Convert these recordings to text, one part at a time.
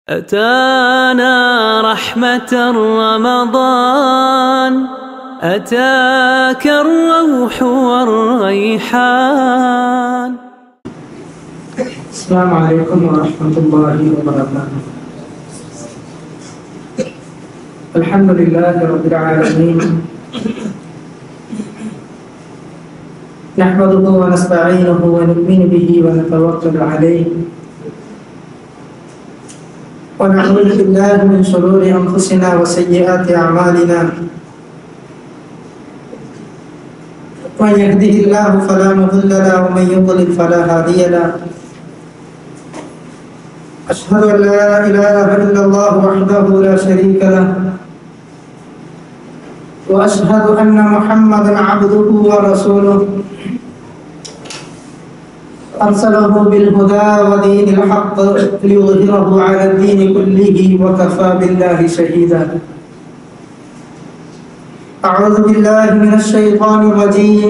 أتانا رحمة رمضان أتاك الروح والريحان السلام عليكم ورحمة الله وبركاته الحمد لله رب العالمين نحمده ونستعينه ونؤمن به ونتوكل عليه ونعوذ بالله من شرور أنفسنا وسيئات أعمالنا من يهده الله فلا مضل له ومن يضلل فلا هادي له أشهد أن لا إله إلا الله وحده لا شريك له وأشهد أن محمدا عبده ورسوله أرسله بالهدى ودين الحق ليظهره على الدين كله وكفى بالله شهيدا أعوذ بالله من الشيطان الرجيم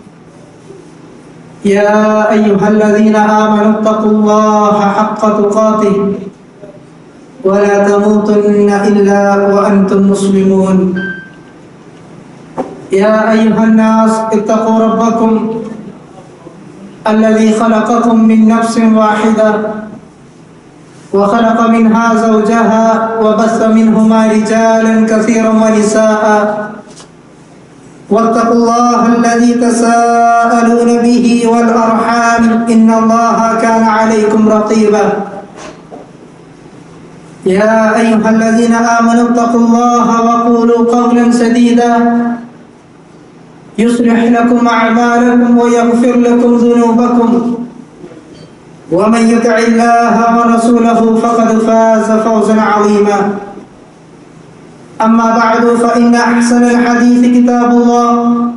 يا أيها الذين آمنوا اتقوا الله حق تقاته ولا تموتن إلا وأنتم مسلمون يا أيها الناس اتقوا ربكم الذي خلقكم من نفس واحدة وخلق منها زوجها وبث منهما رجالا كثيرا ونساء واتقوا الله الذي تساءلون به والأرحام إن الله كان عليكم رقيبا يا أيها الذين آمنوا اتقوا الله وقولوا قولا سديدا يصلح لكم أعمالكم ويغفر لكم ذنوبكم ومن يطع الله ورسوله فقد فاز فوزا عظيما أما بعد فإن أحسن الحديث كتاب الله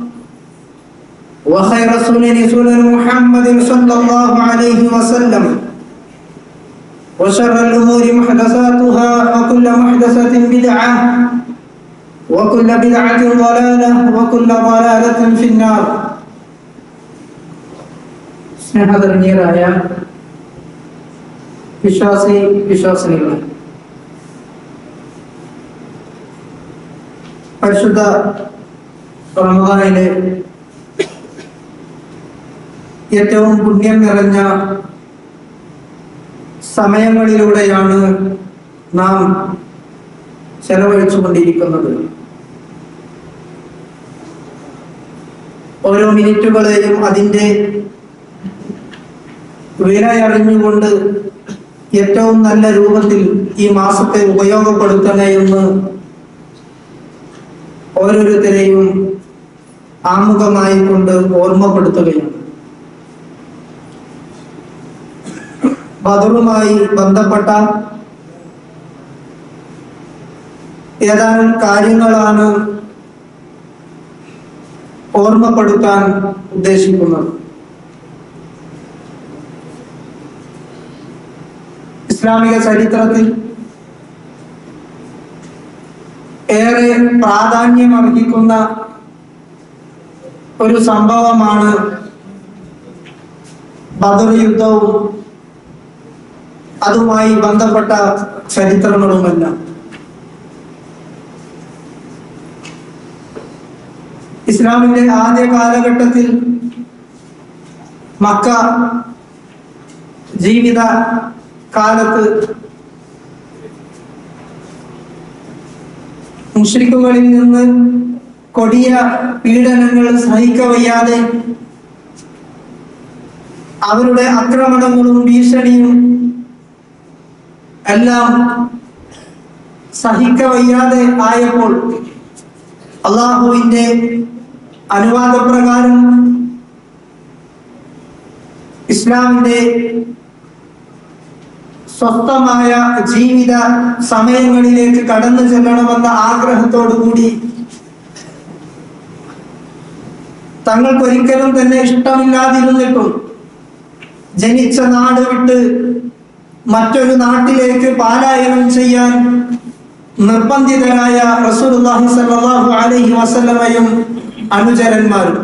وخير سنن سنن محمد صلى الله عليه وسلم وشر الأمور محدثاتها وكل محدثة بدعة وكل بدعة ضلالة وكل ضلالة في النار സ്നേഹധന്യരായ വിശ്വാസി വിശ്വാസിനികളെ പരിശുദ്ധ റമദാനിലെ ഏറ്റവും പുണ്യം നിറഞ്ഞ സമയങ്ങളിലൂടെയാണ് നാം ചെലവഴിച്ചു കൊണ്ടിരിക്കുന്നത് ഓരോ മിനിറ്റുകളെയും അതിൻ്റെ വിലയറിഞ്ഞുകൊണ്ട് ഏറ്റവും നല്ല രൂപത്തിൽ ഈ മാസത്തെ ഉപയോഗപ്പെടുത്തണേ എന്ന് ഓരോരുത്തരെയും ആമുഖമായി കൊണ്ട് ഓർമ്മപ്പെടുത്തുകയാണ് ബദറുമായി ബന്ധപ്പെട്ട ഏതാനും കാര്യങ്ങളാണ് ഓർമ്മപ്പെടുത്താൻ ഉദ്ദേശിക്കുന്നത് ഇസ്ലാമിക ചരിത്രത്തിൽ ഏറെ പ്രാധാന്യം അർഹിക്കുന്ന ഒരു സംഭവമാണ് ബദർ യുദ്ധവും അതുമായി ബന്ധപ്പെട്ട ചരിത്രങ്ങളുമെല്ലാം ഇസ്ലാമിന്റെ ആദ്യ കാലഘട്ടത്തിൽ മക്ക ജീവിത കാലത്ത് മുഷ്രിക്കുകളിൽ നിന്ന് കൊടിയ പീഡനങ്ങൾ സഹിക്കവയ്യാതെ അവരുടെ ആക്രമണങ്ങളും ഭീഷണിയും എല്ലാം സഹിക്കവയ്യാതെ ആയപ്പോൾ അള്ളാഹുവിന്റെ അനുവാദപ്രകാരം ഇസ്ലാമിന്റെ സ്വസ്ഥമായ ജീവിത സമയങ്ങളിലേക്ക് കടന്നു ചെല്ലണമെന്ന ആഗ്രഹത്തോടു കൂടി തങ്ങൾക്കൊരിക്കലും തന്നെ ഇഷ്ടമില്ലാതിരുന്നിട്ടും ജനിച്ച നാട് വിട്ട് മറ്റൊരു നാട്ടിലേക്ക് പാലായനം ചെയ്യാൻ നിർബന്ധിതരായ റസൂലുള്ളാഹി സ്വല്ലല്ലാഹു അലൈഹി വസല്ലമയും അനുചരന്മാരും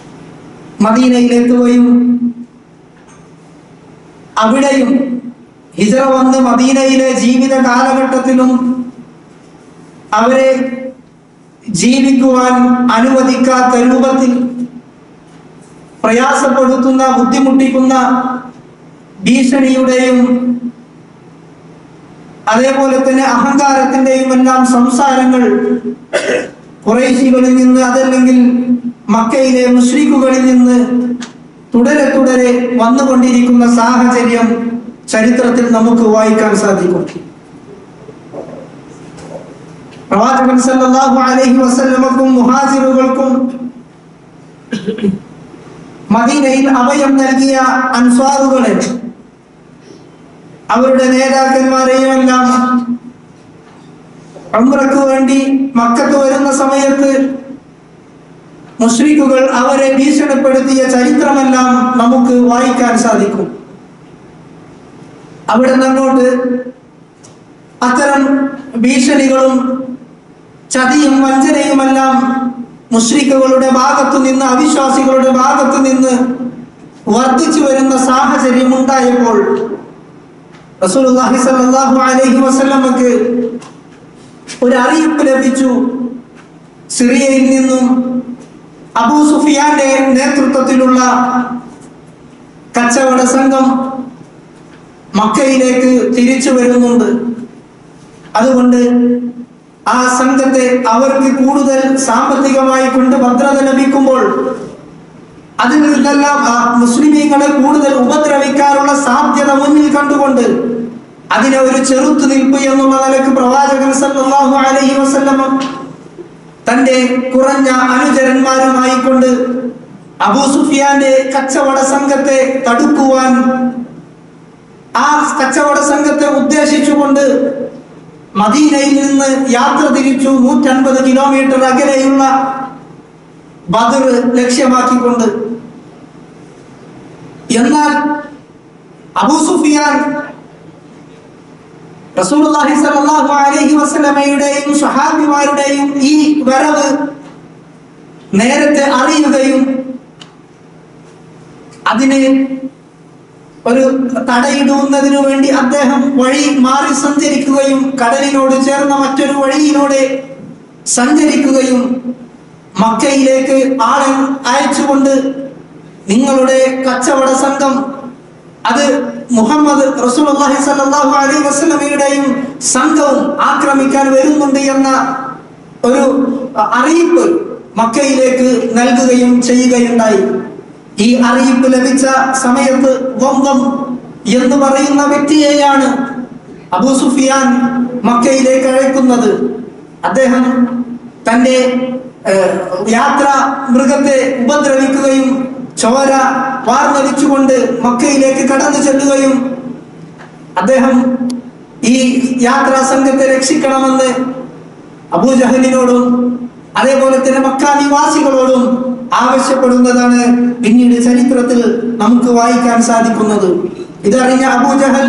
മദീനയിലെത്തുകയും അവിടെയും ഹിജറ വന്ന് മദീനയിലെ ജീവിത കാലഘട്ടത്തിലും അവരെ ജീവിക്കുവാൻ അനുവദിക്കാത്ത രൂപത്തിൽ പ്രയാസപ്പെടുത്തുന്ന ബുദ്ധിമുട്ടിക്കുന്ന ഭീഷണിയുടെയും അതേപോലെ തന്നെ അഹങ്കാരത്തിന്റെയും എല്ലാം സംസാരങ്ങൾ കുറേശികളിൽ നിന്ന് അതല്ലെങ്കിൽ മക്കയിലെ മുഷ്രിഖുകളിൽ നിന്ന് തുടരെ തുടരെ വന്നുകൊണ്ടിരിക്കുന്ന സാഹചര്യം ചരിത്രത്തിൽ നമുക്ക് വായിക്കാൻ സാധിക്കും പ്രവാചകൻ സല്ലല്ലാഹു അലൈഹി വസല്ലമക്കും മുഹാജിറുകൾക്കും മദീനയിൽ അഭയം നൽകിയ അൻസ്വാറുകളെ അവരുടെ നേതാക്കന്മാരെയും എല്ലാം ഉംറയ്ക്ക് വേണ്ടി മക്കത്ത് വരുന്ന സമയത്ത് മുസ്ലിക്കുകൾ അവരെ ഭീഷണിപ്പെടുത്തിയ ചരിത്രമെല്ലാം നമുക്ക് വായിക്കാൻ സാധിക്കും അവിടെ നിന്നങ്ങോട്ട് അത്തരം ഭീഷണികളും ചതിയും വഞ്ചനയുമെല്ലാം മുസ്ലിക്കുകളുടെ ഭാഗത്തു നിന്ന് അവിശ്വാസികളുടെ ഭാഗത്തു നിന്ന് വർദ്ധിച്ചു വരുന്ന സാഹചര്യം ഉണ്ടായപ്പോൾ റസൂലുള്ളാഹി സ്വല്ലല്ലാഹു അലൈഹി വസല്ലമക്ക് ഒരു അറിയിപ്പ് ലഭിച്ചു സിറിയയിൽ നിന്നും അബൂ സുഫിയാന്റെ നേതൃത്വത്തിലുള്ള കച്ചവട സംഘം മക്കയിലേക്ക് തിരിച്ചു വരുന്നുണ്ട് അതുകൊണ്ട് ആ സംഘത്തെ അവർക്ക് കൂടുതൽ സാമ്പത്തികമായി കൊണ്ട് ഭദ്രത ലഭിക്കുമ്പോൾ അതിൽ നിന്നെല്ലാം ആ മുസ്ലിമീങ്ങളെ കൂടുതൽ ഉപദ്രവിക്കാനുള്ള സാധ്യത മുന്നിൽ കണ്ടുകൊണ്ട് അതിനെ ഒരു ചെറുത്തു നിൽപ്പ് എന്നുള്ള നിലക്ക് പ്രവാചകൻ സല്ലല്ലാഹു അലൈഹി വസല്ലം തന്റെ കുറഞ്ഞ അനുചരന്മാരുമായി കൊണ്ട് അബൂ സുഫിയാന്റെ കച്ചവട സംഘത്തെ തടുക്കുവാൻ ആ കച്ചവട സംഘത്തെ ഉദ്ദേശിച്ചുകൊണ്ട് മദീനയിൽ നിന്ന് യാത്ര തിരിച്ചു നൂറ്റൻപത് കിലോമീറ്റർ അകലെയുള്ള ബദർ ലക്ഷ്യമാക്കിക്കൊണ്ട് എന്നാൽ അബൂ സുഫിയാൻ റസൂലുള്ളാഹി സ്വല്ലല്ലാഹു അലൈഹി വസല്ലമയുടെയും സ്വഹാബിമാരുടെയും ഈ വരവ് നേരത്തെ അറിയുകയും അതിന് ഒരു തടയിടുന്നതിനു വേണ്ടി അദ്ദേഹം വഴി മാറി സഞ്ചരിക്കുകയും കടലിനോട് ചേർന്ന മറ്റൊരു വഴിയിലൂടെ സഞ്ചരിക്കുകയും മക്കയിലേക്ക് ആളെ അയച്ചുകൊണ്ട് നിങ്ങളുടെ കച്ചവട സംഘം അത് മുഹമ്മദ് റസൂലുള്ളാഹി സ്വല്ലല്ലാഹു അലൈഹി വസല്ലമയുടെയും സംഘവും ആക്രമിക്കാൻ വരുന്നുണ്ട് എന്ന ഒരു അറിയിപ്പ് മക്കയിലേക്ക് നൽകുകയും ചെയ്യുകയുണ്ടായി ഈ അറിയിപ്പ് ലഭിച്ച സമയത്ത് വംവം എന്ന് പറയുന്ന വ്യക്തിയെയാണ് അബൂ സുഫിയാൻ മക്കയിലേക്ക് അയക്കുന്നത് അദ്ദേഹം തന്റെ ഏഹ്, യാത്ര മൃഗത്തെ ഉപദ്രവിക്കുകയും ചോര വാർന്നടിച്ചുകൊണ്ട് മക്കയിലേക്ക് കടന്നു ചെല്ലുകയും അദ്ദേഹം ഈ യാത്രാ സംഘത്തെ രക്ഷിക്കണമെന്ന് അബൂജഹലിനോടും അതേപോലെ തന്നെ മക്ക നിവാസികളോടും ആവശ്യപ്പെടുന്നതാണ് പിന്നീട് ചരിത്രത്തിൽ നമുക്ക് വായിക്കാൻ സാധിക്കുന്നത് ഇതറിഞ്ഞ അബൂജഹൽ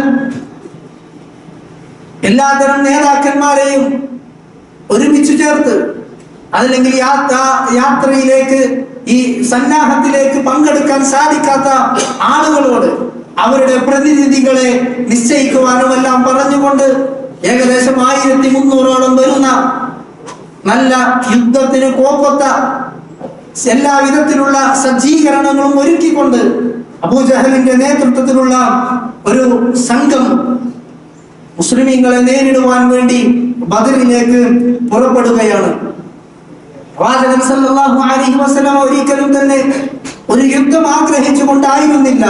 എല്ലാതരം നേതാക്കന്മാരെയും ഒരുമിച്ച് ചേർത്ത് അതല്ലെങ്കിൽ യാത്ര യാത്രയിലേക്ക് ഈ സന്നാഹത്തിലേക്ക് പങ്കെടുക്കാൻ സാധിക്കാത്ത ആളുകളോട് അവരുടെ പ്രതിനിധികളെ നിശ്ചയിക്കുവാനും എല്ലാം പറഞ്ഞുകൊണ്ട് ഏകദേശം ആയിരത്തി മുന്നൂറോളം വരുന്ന നല്ല യുദ്ധത്തിന് കോപ്പത്ത എല്ലാ വിധത്തിലുള്ള സജ്ജീകരണങ്ങളും ഒരുക്കിക്കൊണ്ട് അബൂജഹലിന്റെ നേതൃത്വത്തിലുള്ള ഒരു സംഘം മുസ്ലിമീങ്ങളെ നേരിടുവാൻ വേണ്ടി ബദറിലേക്ക് പുറപ്പെടുകയാണ് പ്രവാചകൻ സല്ലല്ലാഹു അലൈഹി വസല്ലം ഒരിക്കലും തന്നെ ഒരു യുദ്ധം ആഗ്രഹിച്ചുകൊണ്ടായിരുന്നില്ല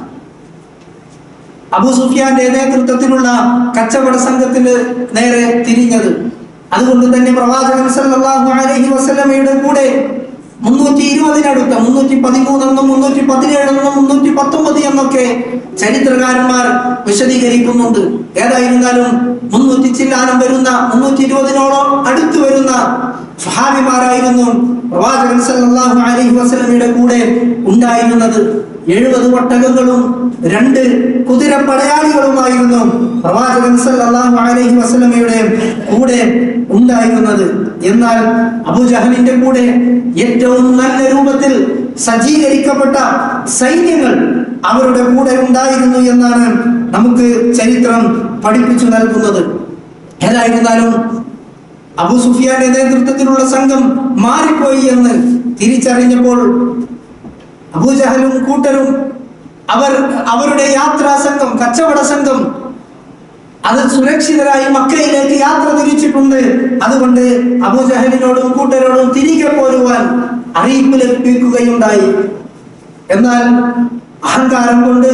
അബൂ സുഫിയാന്റെ നേതൃത്വത്തിലുള്ള കച്ചവട സംഘത്തിന് നേരെ തിരിഞ്ഞത് അതുകൊണ്ട് തന്നെ പ്രവാചകൻ സല്ലല്ലാഹു അലൈഹി വസല്ലമയുടെ കൂടെ മുന്നൂറ്റി ഇരുപതിനടുത്ത മുന്നൂറ്റി പതിമൂന്നെന്നും മുന്നൂറ്റി പതിനേഴെന്നും മുന്നൂറ്റി പത്തൊമ്പത് എന്നൊക്കെ ചരിത്രകാരന്മാർ വിശദീകരിക്കുന്നുണ്ട് ഏതായിരുന്നാലും മുന്നൂറ്റി ചില്ലാനം വരുന്ന മുന്നൂറ്റി ഇരുപതിനോളം അടുത്ത് വരുന്ന സ്വഹാബിമാരായിരുന്നു പ്രവാചകൻ സല്ലല്ലാഹു അലൈഹി വസല്ലമയുടെ കൂടെ ഉണ്ടായിരുന്നത് എഴുപത് ഒട്ടകങ്ങളും രണ്ട് കുതിരപ്പടയാളികളുമായിരുന്നു പ്രവാചകൻ സല്ലല്ലാഹു അലൈഹി വസല്ലമയുടെ കൂടെ ഉണ്ടായിരുന്നത് എന്നാൽ അബൂജഹലിന്റെ കൂടെ ഏറ്റവും നല്ല രൂപത്തിൽ സജ്ജീകരിക്കപ്പെട്ട സൈന്യങ്ങൾ അവരുടെ കൂടെ ഉണ്ടായിരുന്നു എന്നാണ് നമുക്ക് ചരിത്രം പഠിപ്പിച്ചു നൽകുന്നത് ഏതായിരുന്നാലും അബു സുഫിയാന്റെ നേതൃത്വത്തിലുള്ള സംഘം മാറിപ്പോയി എന്ന് തിരിച്ചറിഞ്ഞപ്പോൾ അബൂജഹലും കൂട്ടരും അവർ അവരുടെ യാത്രാ സംഘം കച്ചവട സംഘം അത് സുരക്ഷിതരായി മക്കയിലേക്ക് യാത്ര തിരിച്ചിട്ടുണ്ട് അതുകൊണ്ട് അബൂജഹലിനോടും കൂട്ടരോടും തിരികെ പോരുവാൻ അറിയിപ്പ് ലഭിക്കുകയുണ്ടായി എന്നാൽ അഹങ്കാരം കൊണ്ട്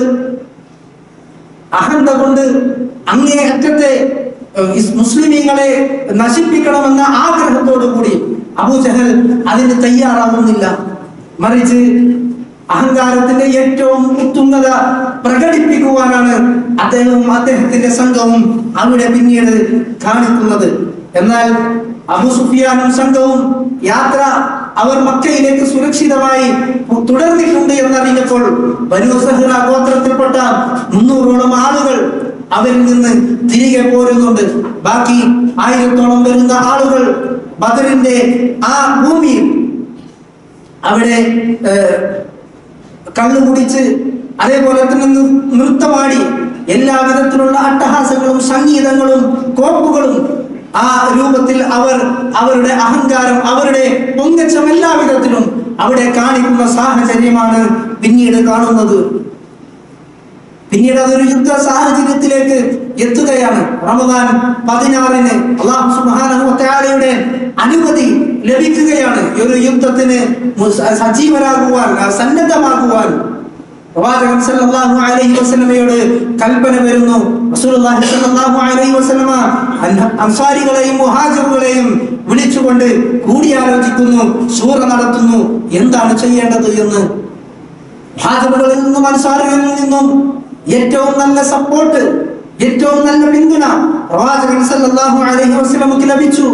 അഹന്ത കൊണ്ട് അങ്ങേ അറ്റത്തെ ഏഹ്, ഇസ് മുസ്ലിമീങ്ങളെ നശിപ്പിക്കണമെന്ന ആഗ്രഹത്തോടു കൂടി അബൂജഹൽ അതിന് തയ്യാറാവുന്നില്ല മറിച്ച് അഹങ്കാരത്തിന്റെ ഏറ്റവും ഉത്തുംഗത പ്രകടിപ്പിക്കുവാനാണ് അദ്ദേഹവും അദ്ദേഹത്തിന്റെ സംഘവും അവിടെ പിന്നീട് കാണിക്കുന്നത് എന്നാൽ അബു സുഫിയാനും സംഘവും യാത്ര അവർ മക്കയിലേക്ക് സുരക്ഷിതമായി തുടർന്നിട്ടുണ്ട് എന്നറിഞ്ഞപ്പോൾ ബനു സഹ്റ ഗോത്രത്തിൽപ്പെട്ട മുന്നൂറോളം ആളുകൾ അവരിൽ നിന്ന് തിരികെ പോരുന്നുണ്ട് ബാക്കി ആയിരത്തോളം വരുന്ന ആളുകൾ ബദറിന്റെ ആ ഭൂമിയിൽ അവിടെ ഏഹ്, കള്ളു കുടിച്ച് അതേപോലെ തന്നെ നൃ- നൃത്തമാടി എല്ലാ വിധത്തിലുള്ള അട്ടഹാസങ്ങളും സംഗീതങ്ങളും കോപ്പുകളും ആ രൂപത്തിൽ അവർ അവരുടെ അഹങ്കാരം അവരുടെ പൊങ്ങച്ചം എല്ലാ വിധത്തിലും അവിടെ കാണിക്കുന്ന സാഹചര്യമാണ് പിന്നീട് കാണുന്നത് പിന്നീട് അതൊരു യുദ്ധ സാഹചര്യത്തിലേക്ക് എത്തുകയാണ് റമദാൻ പതിനാറിന് അള്ളാഹു സുബ്ഹാനഹു വതആലയുടെ അനുമതി ലഭിക്കുകയാണ് ഈ ഒരു യുദ്ധത്തിന് മുസ്- സജീവരാകുവാൻ ആ, സന്നദ്ധമാകുവാൻ പ്രവാചകൻ സല്ലല്ലാഹു അലൈഹി വസല്ലമയോട് കൽപ്പന വരുന്നു റസൂലുള്ളാഹി സല്ലല്ലാഹു അലൈഹി വസല്ലമ അൻ- അൻസാരികളെയും മുഹാജിറുകളെയും വിളിച്ചുകൊണ്ട് കൂടിയാലോചിക്കുന്നു സൂറ നടത്തുന്നു എന്താണ് ചെയ്യേണ്ടത് എന്ന് ഹാജറുകളിൽ നിന്നും അൻസാറുകളിൽ നിന്നും ഏറ്റവും നല്ല സപ്പോർട്ട് ഏറ്റവും നല്ല പിന്തുണ പ്രവാചകൻ സല്ലല്ലാഹു അലൈഹി വസല്ലമക്ക് ലഭിച്ചു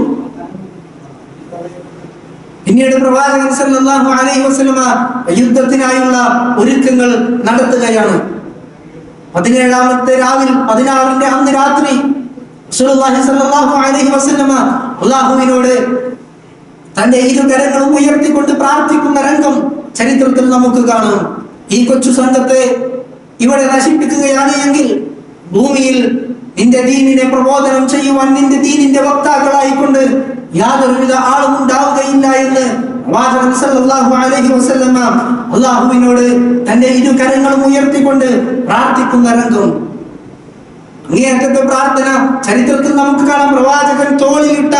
പിന്നീട് പ്രവാചകൻ സല്ലല്ലാഹു അലൈഹി വസല്ലമ യുദ്ധത്തിനായുള്ള ഒരുക്കങ്ങൾ നടത്തുകയാണ് പതിനേഴാമത്തെ രാവിൽ പതിനാറിന്റെ അന്ന് രാത്രി റസൂലുള്ളാഹി സ്വല്ലല്ലാഹു അലൈഹി വസല്ലമ അള്ളാഹുവിനോട് തന്റെ ഇരു കരങ്ങളും ഉയർത്തിക്കൊണ്ട് പ്രാർത്ഥിക്കുന്ന രംഗം ചരിത്രത്തിൽ നമുക്ക് കാണാം ഈ കൊച്ചു സംഘത്തെ ഇവിടെ നശിപ്പിക്കുകയാണ് എങ്കിൽ ഭൂമിയിൽ നിന്റെ ദീനിനെ പ്രബോധനം ചെയ്യുവാൻ നിന്റെ ദീനിന്റെ വക്താക്കളായിക്കൊണ്ട് യാതൊരുവിധ ആളും ഉണ്ടാവുകയില്ല എന്ന് പ്രവാചകൻ സല്ലല്ലാഹു അലൈഹി വസല്ലമ അള്ളാഹുവിനോട് തന്റെ ഇരു കരങ്ങളും ഉയർത്തിക്കൊണ്ട് പ്രാർത്ഥിക്കുന്ന രംഗം അങ്ങേയറ്റത്തെ പ്രാർത്ഥന ചരിത്രത്തിൽ നമുക്ക് കാണാം പ്രവാചകൻ തോളിലിട്ട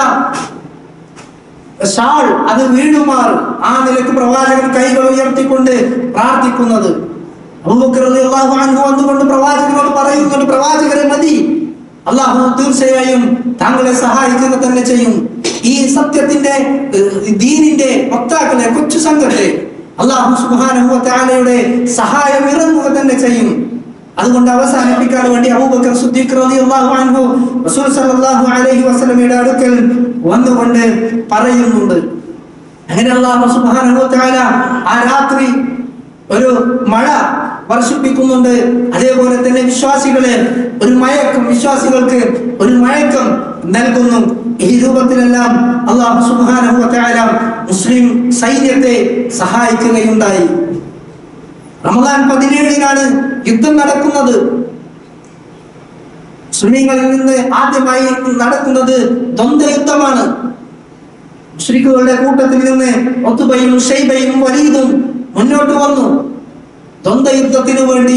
ഷാൾ അത് വീഴുമാർ ആ നിലക്ക് പ്രവാചകൻ കൈകൾ ഉയർത്തിക്കൊണ്ട് പ്രാർത്ഥിക്കുന്നത് അബൂബക്കർ റളിയല്ലാഹു അൻഹു വന്നുകൊണ്ട് പ്രവാചകനോട് പറയുന്നുണ്ട് പ്രവാചകരെ മതി അള്ളാഹു തീർച്ചയായും താങ്കളെ സഹായിക്കുക തന്നെ ചെയ്യും ഈ സത്യത്തിന്റെ ഏഹ്, ദീനിന്റെ വക്താക്കളെ കൊച്ചു സംഘത്തെ അള്ളാഹു സുബ്ഹാനഹു വ തആലയുടെ സഹായം ഇറങ്ങുക തന്നെ ചെയ്യും അതുകൊണ്ട് അവസാനിപ്പിക്കാൻ വേണ്ടി അബൂബക്കർ സിദ്ദീഖ് റളിയല്ലാഹു അൻഹു റസൂൽ സല്ലല്ലാഹു അലൈഹി വസല്ലമയുടെ അടുക്കൽ വന്നുകൊണ്ട് പറയുന്നുണ്ട് അങ്ങനെ അല്ലാഹു സുബ്ഹാനഹു വ തആല ആ രാത്രി ഒരു മഴ വർഷിപ്പിക്കുന്നുണ്ട് അതേപോലെ തന്നെ വിശ്വാസികളെ ഒരു മയക്കം വിശ്വാസികൾക്ക് ഒരു മയക്കം നൽകുന്നു ഈ രൂപത്തിലെല്ലാം അള്ളാഹു സുബ്ഹാനഹു വ തആല മുസ്ലിം സൈന്യത്തെ സഹായിക്കുകയുണ്ടായി റമദാൻ പതിനേഴിനാണ് യുദ്ധം നടക്കുന്നത് മുസ്ലിങ്ങളിൽ നിന്ന് ആദ്യമായി നടക്കുന്നത് ദ്വന്ദ്വ യുദ്ധമാണ് മുസ്ലിക്കുകളുടെ കൂട്ടത്തിൽ നിന്ന് ഒത്തുബയും ഷെയ്ബയും വലീദും മുന്നോട്ട് വന്നു ദ്വന്ദ്വ യുദ്ധത്തിനു വേണ്ടി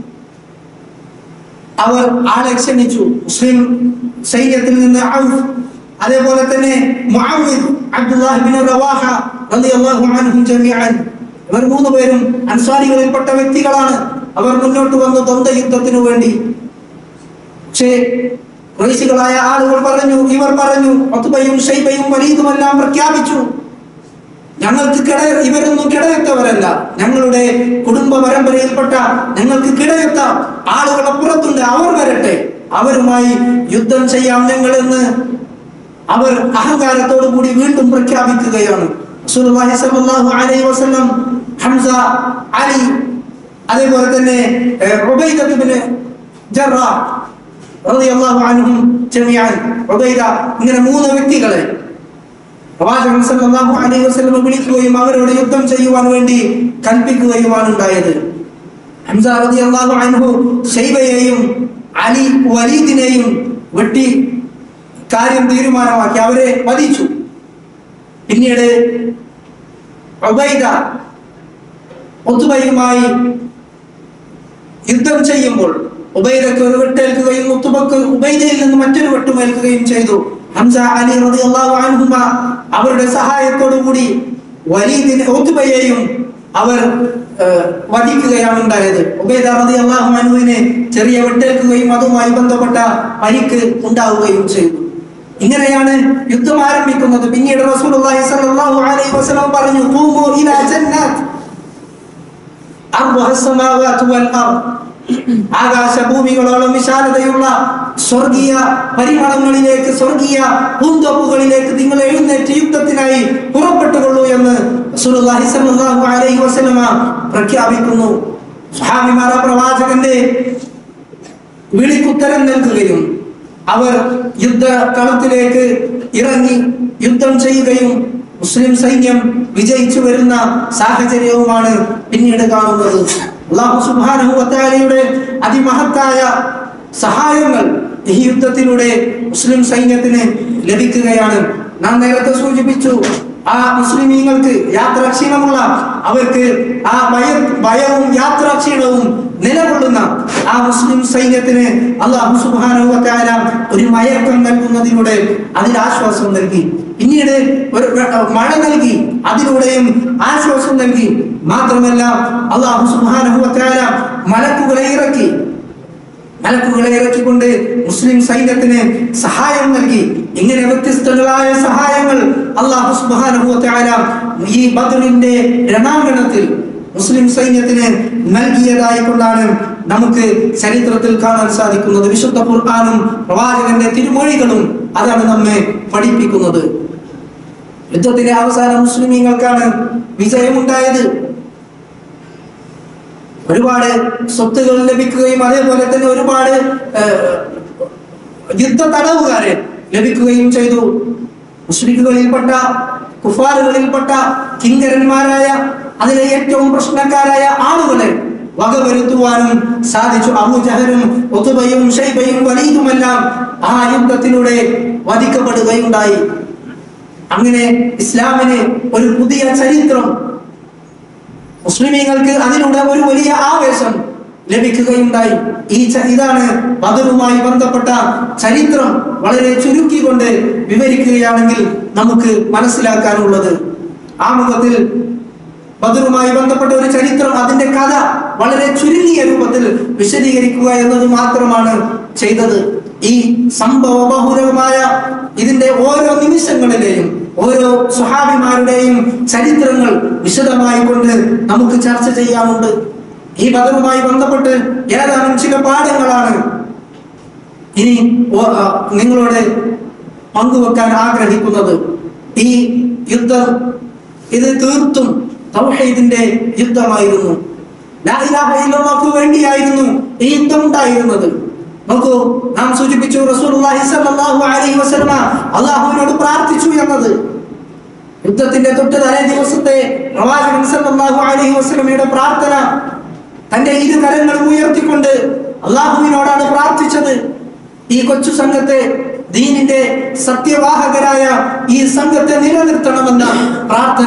അവർ ആളെ ക്ഷണിച്ചു മുസ്ലിം സൈന്യത്തിൽ നിന്ന് ഔഫ് അതേപോലെ തന്നെ മുഅവ്വിദ് അബ്ദുല്ലാഹ് ബിൻ റവാഹ റളിയല്ലാഹു അൻഹും ജമീഅൻ ഇവർ മൂന്ന് പേരും അൻസാരികളിൽപ്പെട്ട വ്യക്തികളാണ് അവർ മുന്നോട്ട് വന്നു ദ്വന്ദ്വ യുദ്ധത്തിനു വേണ്ടി പക്ഷേ കുറേശികളായ ആളുകൾ പറഞ്ഞു ഇവർ പറഞ്ഞു ഒത്തുബയും ഷൈബയും വലീദുമെല്ലാം പ്രഖ്യാപിച്ചു ഞങ്ങൾക്ക് കിട ഇവരൊന്നും കിടയത്തവരല്ല ഞങ്ങളുടെ കുടുംബ പരമ്പരയിൽപ്പെട്ട ഞങ്ങൾക്ക് കിടയത്ത ആളുകൾ അപ്പുറത്തുണ്ട് അവർ വരട്ടെ അവരുമായി യുദ്ധം ചെയ്യാം ഞങ്ങളെന്ന് അവർ അഹങ്കാരത്തോടു കൂടി വീണ്ടും പ്രഖ്യാപിക്കുകയാണ് റസൂലുള്ളാഹി സ്വല്ലല്ലാഹു അലൈഹി വസല്ലം ഹംസ അലി അതേപോലെ തന്നെ ഏഹ്, ഉബൈദത്ത് ഇബ്നു ജറാഹ് റളിയല്ലാഹു അൻഹും ജമീഅൻ ഉബൈദ ഇങ്ങനെ മൂന്ന് വ്യക്തികളെ പ്രവാചകൻ സല്ലല്ലാഹു അലൈഹി വസല്ലം വിളിക്കുകയും അവരോട് യുദ്ധം ചെയ്യുവാൻ വേണ്ടി കൽപ്പിക്കുകയുമാണ് ഉണ്ടായത് ഹംസ റളിയല്ലാഹു അൻഹു ഷൈബയെയും അലി വലീദിനെയും വെട്ടി കാര്യം തീരുമാനമാക്കി അവരെ വധിച്ചു പിന്നീട് ഉബൈദ ഒത്തുബയുമായി യുദ്ധം ചെയ്യുമ്പോൾ ഉബൈദക്ക് ഒരു വെട്ടേൽക്കുകയും മുത്തുബക്ക് ഉബൈദയിൽ നിന്ന് മറ്റൊരു വെട്ടുമേൽക്കുകയും ചെയ്തു ഹംസ അലി റളിയല്ലാഹു അൻഹുമ അവരുടെ സഹായത്തോടു കൂടി വലീദിനെ ഒത്തുബയെയും അവർ ഏഹ്, വധിക്കുകയാണ് ഉണ്ടായത് ഉബൈദ റളിയല്ലാഹു അൻഹുവിനെ ചെറിയ വെട്ടേൽക്കുകയും അതുമായി ബന്ധപ്പെട്ട പരിക്ക് ഉണ്ടാവുകയും ചെയ്തു ഇങ്ങനെയാണ് യുദ്ധം ആരംഭിക്കുന്നത് പിന്നീട് റസൂലുള്ളാഹി സ്വല്ലല്ലാഹു അലൈഹി വസല്ലം പറഞ്ഞു ഖൂമു ഇലാ ജന്നാത്ത് അർബുഹ സമാവാതു വൽ അർദ് ആകാശഭൂമികളോളം വിശാലതയുള്ള സ്വർഗീയ പരിമളങ്ങളിലേക്ക് സ്വർഗീയ പൂന്തോപ്പുകളിലേക്ക് നിങ്ങൾ എഴുന്നേറ്റ് യുദ്ധത്തിനായി പുറപ്പെട്ടുകൊള്ളൂ എന്ന് റസൂലുള്ളാഹി സ്വല്ലല്ലാഹു അലൈഹി വസല്ലമ പ്രഖ്യാപിക്കുന്നു സ്വഹാബിമാർ ആ പ്രവാചകന്റെ വിളിക്കുത്തരം നൽകുകയും അവർ യുദ്ധ കളത്തിലേക്ക് ഇറങ്ങി യുദ്ധം ചെയ്യുകയും മുസ്ലിം സൈന്യം വിജയിച്ചു വരുന്ന സാഹചര്യവുമാണ് പിന്നീട് കാണുന്നത് അള്ളാഹു സുബ്ഹാനഹു വതആലയുടെ അതിമഹത്തായ സഹായങ്ങൾ ഈ യുദ്ധത്തിലൂടെ മുസ്ലിം സൈന്യത്തിന് ലഭിക്കുകയാണ് നാം നേരത്തെ സൂചിപ്പിച്ചു ആ മുസ്ലിമീങ്ങൾക്ക് യാത്രാക്ഷീണമുള്ള അവർക്ക് ആ ഭയ ഭയവും യാത്രാക്ഷീണവും നിലകൊള്ളുന്ന ആ മുസ്ലിം സൈന്യത്തിന് അള്ളാഹു സുബ്ഹാനഹു വതആല ഒരു മയക്കം നൽകുന്നതിലൂടെ അതിൽ ആശ്വാസം നൽകി പിന്നീട് ഒരു മഴ നൽകി അതിലൂടെയും ആശ്വാസം നൽകി മാത്രമല്ല അള്ളാഹു സുബ്ഹാനഹു വതആല മലക്കുകളെ ഇറക്കി മലക്കുകളെ ഇറക്കിക്കൊണ്ട് മുസ്ലിം സൈന്യത്തിന് സഹായം നൽകി ഇങ്ങനെ വ്യത്യസ്തങ്ങളായ സഹായങ്ങൾ അള്ളാഹു സുബ്ഹാനഹു വതആല ഈ ബദറിന്റെ രണാങ്കണത്തിൽ മുസ്ലിം സൈന്യത്തിന് നൽകിയതായി കൊണ്ടാണ് നമുക്ക് ചരിത്രത്തിൽ കാണാൻ സാധിക്കുന്നത് വിശുദ്ധ ഖുർആാനും പ്രവാചകന്റെ തിരുമൊഴികളും അതാണ് നമ്മെ പഠിപ്പിക്കുന്നത് യുദ്ധത്തിന്റെ അവസാനം മുസ്ലിമീങ്ങൾക്കാണ് വിജയമുണ്ടായത് ഒരുപാട് സ്വത്തുകൾ ലഭിക്കുകയും അതേപോലെ തന്നെ ഒരുപാട് ഏഹ്, യുദ്ധ തടവുകാരെ ലഭിക്കുകയും ചെയ്തു മുസ്ലിഖുകളിൽപ്പെട്ട കുഫാറുകളിൽപ്പെട്ട കിങ്കരന്മാരായ അതിലെ ഏറ്റവും പ്രശ്നക്കാരായ ആളുകളെ വകവരുത്തുവാനും സാധിച്ചു അബൂജഹലും ഒത്തുബയും ഷൈബയും വലീദുമെല്ലാം ആ യുദ്ധത്തിലൂടെ വധിക്കപ്പെടുകയുണ്ടായി അങ്ങനെ ഇസ്ലാമിന് ഒരു പുതിയ ചരിത്രം മുസ്ലിമീങ്ങൾക്ക് അതിലൂടെ ഒരു വലിയ ആവേശം ലഭിക്കുകയുണ്ടായി ഈ ച- ഇതാണ് ബദറുമായി ബന്ധപ്പെട്ട ചരിത്രം വളരെ ചുരുക്കിക്കൊണ്ട് വിവരിക്കുകയാണെങ്കിൽ നമുക്ക് മനസ്സിലാക്കാനുള്ളത് ആമുഖത്തിൽ ബദറുമായി ബന്ധപ്പെട്ട ഒരു ചരിത്രം അതിന്റെ കഥ വളരെ ചുരുങ്ങിയ രൂപത്തിൽ വിശദീകരിക്കുക എന്നത് മാത്രമാണ് ചെയ്തത് ഈ സംഭവ ബഹുലമായ ഇതിന്റെ ഓരോ നിമിഷങ്ങളിലെയും ഓരോ സ്വഹാബിമാരുടെയും ചരിത്രങ്ങൾ വിശദമായി കൊണ്ട് നമുക്ക് ചർച്ച ചെയ്യാനുണ്ട് ഈ ബദറുമായി ബന്ധപ്പെട്ട് ഏതാനും ചില പാഠങ്ങളാണ് ഇനി ഓ- ആ, നിങ്ങളോട് പങ്കുവെക്കാൻ ആഗ്രഹിക്കുന്നത് ഈ യുദ്ധം ഇത് തീർത്തും തൗഹീദിന്റെ യുദ്ധമായിരുന്നു ലാ ഇലാഹ ഇല്ലല്ലാഹ്ക്ക് വേണ്ടിയായിരുന്നു ഈ യുദ്ധം ഉണ്ടായിരുന്നത് നോക്കൂ നാം സൂചിപ്പിച്ചു റസൂലുള്ളാഹി സ്വല്ലല്ലാഹു അലൈഹി വസല്ലമ അള്ളാഹുവിനോട് പ്രാർത്ഥിച്ചു എന്നത് യുദ്ധത്തിന്റെ തൊട്ട് തലേ ദിവസത്തെ പ്രവാചകൻ സല്ലല്ലാഹു അലൈഹി വസല്ലമയുടെ പ്രാർത്ഥന തന്റെ ഇരു കരങ്ങളും ഉയർത്തിക്കൊണ്ട് അള്ളാഹുവിനോടാണ് പ്രാർത്ഥിച്ചത് ഈ കൊച്ചു സംഘത്തെ ദീനിന്റെ സത്യവാഹകരായ ഈ സംഘത്തെ നിലനിർത്തണമെന്ന പ്രാർത്ഥന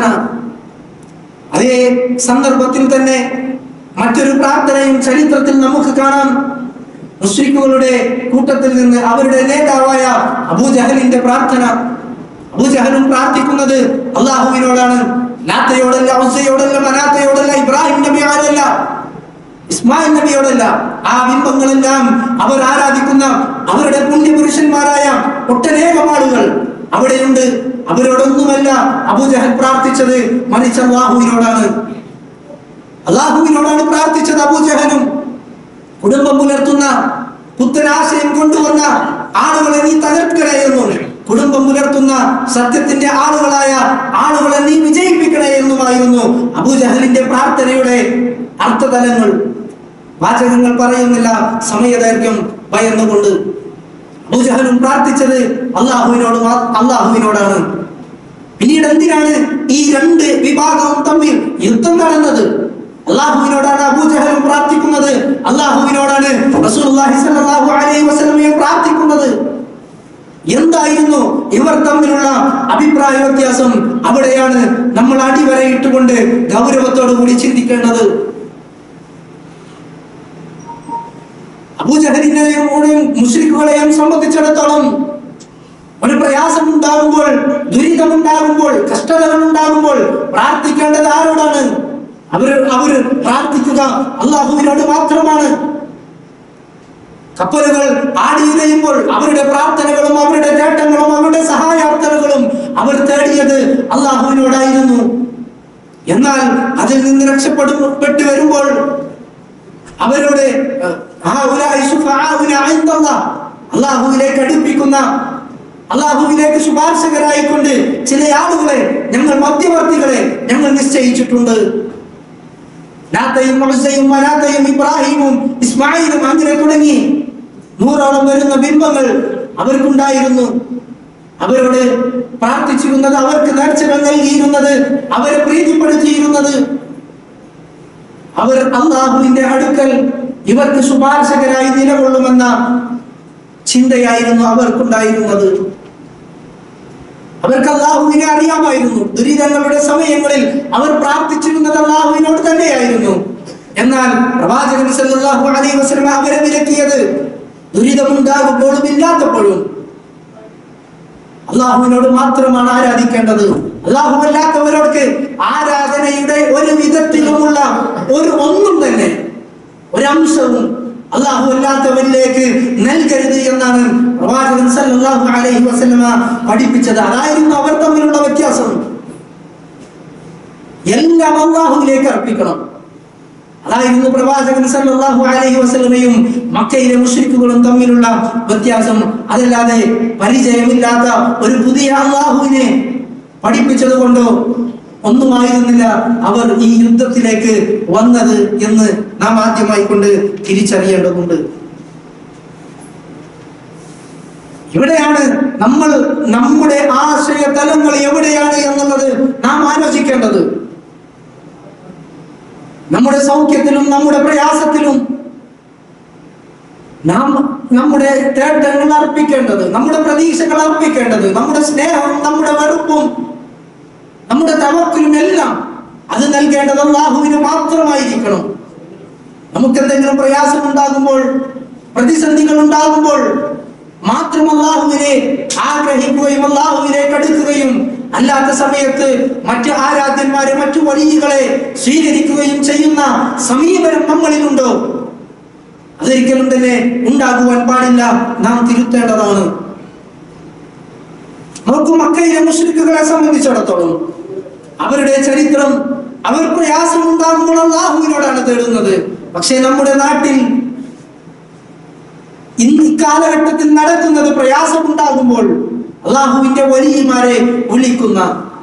അതേ സന്ദർഭത്തിൽ തന്നെ മറ്റൊരു പ്രാർത്ഥനയും ചരിത്രത്തിൽ നമുക്ക് കാണാം മുസ്ലിക്കുകളുടെ കൂട്ടത്തിൽ നിന്ന് അവരുടെ നേതാവായ അബൂജഹലിന്റെ പ്രാർത്ഥന അബൂജഹലും പ്രാർത്ഥിക്കുന്നത് അള്ളാഹുവിനോടാണ് ലാത്തയോടല്ല ഉസയോടല്ല മനാത്തയോടല്ല ഇബ്രാഹിം നബിയോടല്ല ഇസ്മായിൽ നബിയോടല്ല ആ ബിംബങ്ങളെല്ലാം അവർ ആരാധിക്കുന്ന അവരുടെ പുണ്യപുരുഷന്മാരായ ഒട്ടനേകം ആളുകൾ അവിടെയുണ്ട് അവരോടൊന്നുമല്ല അബൂജഹൽ പ്രാർത്ഥിച്ചത് മറിച്ച് അള്ളാഹുവിനോടാണ് അള്ളാഹുവിനോടാണ് പ്രാർത്ഥിച്ചത് അബൂജഹലും കുടുംബം പുലർത്തുന്ന പുത്തനാശയം കൊണ്ടുവന്ന ആളുകളെ നീ തകർക്കണേ എന്നും കുടുംബം പുലർത്തുന്ന സത്യത്തിന്റെ ആളുകളായ ആളുകളെ നീ വിജയിപ്പിക്കണേ എന്നുമായിരുന്നു അബൂജഹലിന്റെ പ്രാർത്ഥനയുടെ അർത്ഥതലങ്ങൾ വാചകങ്ങൾ പറയുന്നില്ല സമയദൈർഘ്യം ഭയന്നുകൊണ്ട് അബൂജഹലും പ്രാർത്ഥിച്ചത് അള്ളാഹുവിനോട് മാ- അള്ളാഹുവിനോടാണ് പിന്നീട് എന്തിനാണ് ഈ രണ്ട് വിഭാഗവും തമ്മിൽ യുദ്ധം നടന്നത് അള്ളാഹുവിനോടാണ് അബൂജഹലും പ്രാർത്ഥിക്കുന്നത് അള്ളാഹുവിനോടാണ് റസൂലുള്ളാഹി സ്വല്ലല്ലാഹു അലൈഹി വസല്ലമയും പ്രാർത്ഥിക്കുന്നത് എന്തായിരുന്നു ഇവർ തമ്മിലുള്ള അഭിപ്രായ വ്യത്യാസം അവിടെയാണ് നമ്മൾ അടിവരയിട്ടുകൊണ്ട് ഗൗരവത്തോടു കൂടി ചിന്തിക്കേണ്ടത് അബൂജഹലിനെയും മുസ്ലിക്കുകളെയും സംബന്ധിച്ചിടത്തോളം ഒരു പ്രയാസം ഉണ്ടാകുമ്പോൾ ദുരിതം ഉണ്ടാകുമ്പോൾ കഷ്ടതകൾ ഉണ്ടാകുമ്പോൾ പ്രാർത്ഥിക്കേണ്ടത് ആരോടാണ് അവർ അവർ പ്രാർത്ഥിക്കുക അള്ളാഹുവിനോട് മാത്രമാണ് കപ്പലുകൾ ആടിയുലയുമ്പോൾ അവരുടെ പ്രാർത്ഥനകളും അവരുടെ നേട്ടങ്ങളും അവരുടെ സഹായാർത്ഥനകളും അവർ തേടിയത് അള്ളാഹുവിനോടായിരുന്നു എന്നാൽ അതിൽ നിന്ന് രക്ഷപ്പെടുപ്പെട്ടു വരുമ്പോൾ അവരുടെ അള്ളാഹുവിലേക്ക് അടുപ്പിക്കുന്ന അള്ളാഹുവിലേക്ക് ശുപാർശകരായിക്കൊണ്ട് ചില ആളുകളെ ഞങ്ങൾ മധ്യവർത്തികളെ ഞങ്ങൾ നിശ്ചയിച്ചിട്ടുണ്ട് ലാത്തയും മൊസയും മലാത്തയും ഇബ്രാഹിമും ഇസ്മായിലും അങ്ങനെ തുടങ്ങി നൂറോളം വരുന്ന ബിംബങ്ങൾ അവർക്കുണ്ടായിരുന്നു അവരോട് പ്രാർത്ഥിച്ചിരുന്നത് അവർക്ക് നേർച്ചകൾ നൽകിയിരുന്നത് അവരെ പ്രീതിപ്പെടുത്തിയിരുന്നത് അവർ അള്ളാഹുവിന്റെ അടുക്കൽ ഇവർക്ക് ശുപാർശകരായി നിലകൊള്ളുമെന്ന ചിന്തയായിരുന്നു അവർക്കുണ്ടായിരുന്നത് അവർക്ക് അള്ളാഹുവിനെ അറിയാമായിരുന്നു ദുരിതങ്ങളുടെ സമയങ്ങളിൽ അവർ പ്രാർത്ഥിച്ചിരുന്നത് അള്ളാഹുവിനോട് തന്നെയായിരുന്നു എന്നാൽ പ്രവാചകൻ സല്ലല്ലാഹു അലൈഹി വസല്ലം അവരെ വിലക്കിയത് ദുരിതമുണ്ടാകുമ്പോഴും ഇല്ലാത്തപ്പോഴും അള്ളാഹുവിനോട് മാത്രമാണ് ആരാധിക്കേണ്ടത് അള്ളാഹു അല്ലാത്തവരോർക്ക് ആരാധനയുടെ ഒരു വിധത്തിലുമുള്ള ഒരു ഒന്നും തന്നെ ഒരംശവും അള്ളാഹു അല്ലാത്തവരിലേക്ക് നൽകരുത് എന്നാണ് പ്രവാചകൻ സല്ലല്ലാഹു അലൈഹി വസല്ലമ പഠിപ്പിച്ചത് അതായിരുന്നു അവർ തമ്മിലുള്ള വ്യത്യാസം എല്ലാം അള്ളാഹുവിലേക്ക് അർപ്പിക്കണം അതായിരുന്നു പ്രവാചകൻ സല്ലല്ലാഹു അലൈഹി വസല്ലമയും മക്കയിലെ മുശ്രിക്കുകളും തമ്മിലുള്ള വ്യത്യാസം അതല്ലാതെ പരിചയമില്ലാത്ത ഒരു പുതിയ അള്ളാഹുവിനെ പഠിപ്പിച്ചത് കൊണ്ടോ ഒന്നുമായിരുന്നില്ല അവർ ഈ യുദ്ധത്തിലേക്ക് വന്നത് എന്ന് നാം ആദ്യമായി കൊണ്ട് തിരിച്ചറിയേണ്ടതുണ്ട് ഇവിടെയാണ് നമ്മൾ നമ്മുടെ ആശയ തലങ്ങൾ എവിടെയാണ് എന്നുള്ളത് നാം ആലോചിക്കേണ്ടത് നമ്മുടെ സൗഖ്യത്തിലും നമ്മുടെ പ്രയാസത്തിലും നാം നമ്മുടെ തേട്ടങ്ങൾ അർപ്പിക്കേണ്ടത് നമ്മുടെ പ്രതീക്ഷകൾ അർപ്പിക്കേണ്ടത് നമ്മുടെ സ്നേഹം നമ്മുടെ വെറുപ്പും നമ്മുടെ തവക്കിലും എല്ലാം അത് നൽകേണ്ടത് അള്ളാഹുവിന് മാത്രമായിരിക്കണം നമുക്ക് എന്തെങ്കിലും പ്രയാസം ഉണ്ടാകുമ്പോൾ പ്രതിസന്ധികൾ ഉണ്ടാകുമ്പോൾ മാത്രം അള്ളാഹുവിനെ ആഗ്രഹിക്കുകയും അള്ളാഹുവിലേക്ക് അടുക്കുകയും അല്ലാത്ത സമയത്ത് മറ്റു ആരാധ്യന്മാരെ മറ്റു വഴികളെ സ്വീകരിക്കുകയും ചെയ്യുന്ന സമീപനം നമ്മളിലുണ്ടോ അതൊരിക്കലും തന്നെ ഉണ്ടാകുവാൻ പാടില്ല നാം തിരുത്തേണ്ടതാണ് നോക്കൂ മക്കയിലെ മുസ്ലിക്കുകളെ സംബന്ധിച്ചിടത്തോളം അവരുടെ ചരിത്രം അവർ പ്രയാസം ഉണ്ടാകുമ്പോൾ അള്ളാഹുവിനോടാണ് തേടുന്നത് പക്ഷേ നമ്മുടെ നാട്ടിൽ ഇന്ന് ഇക്കാലഘട്ടത്തിൽ നടക്കുന്നത് പ്രയാസം ഉണ്ടാകുമ്പോൾ അള്ളാഹുവിന്റെ വലിയമാരെ വിളിക്കുന്ന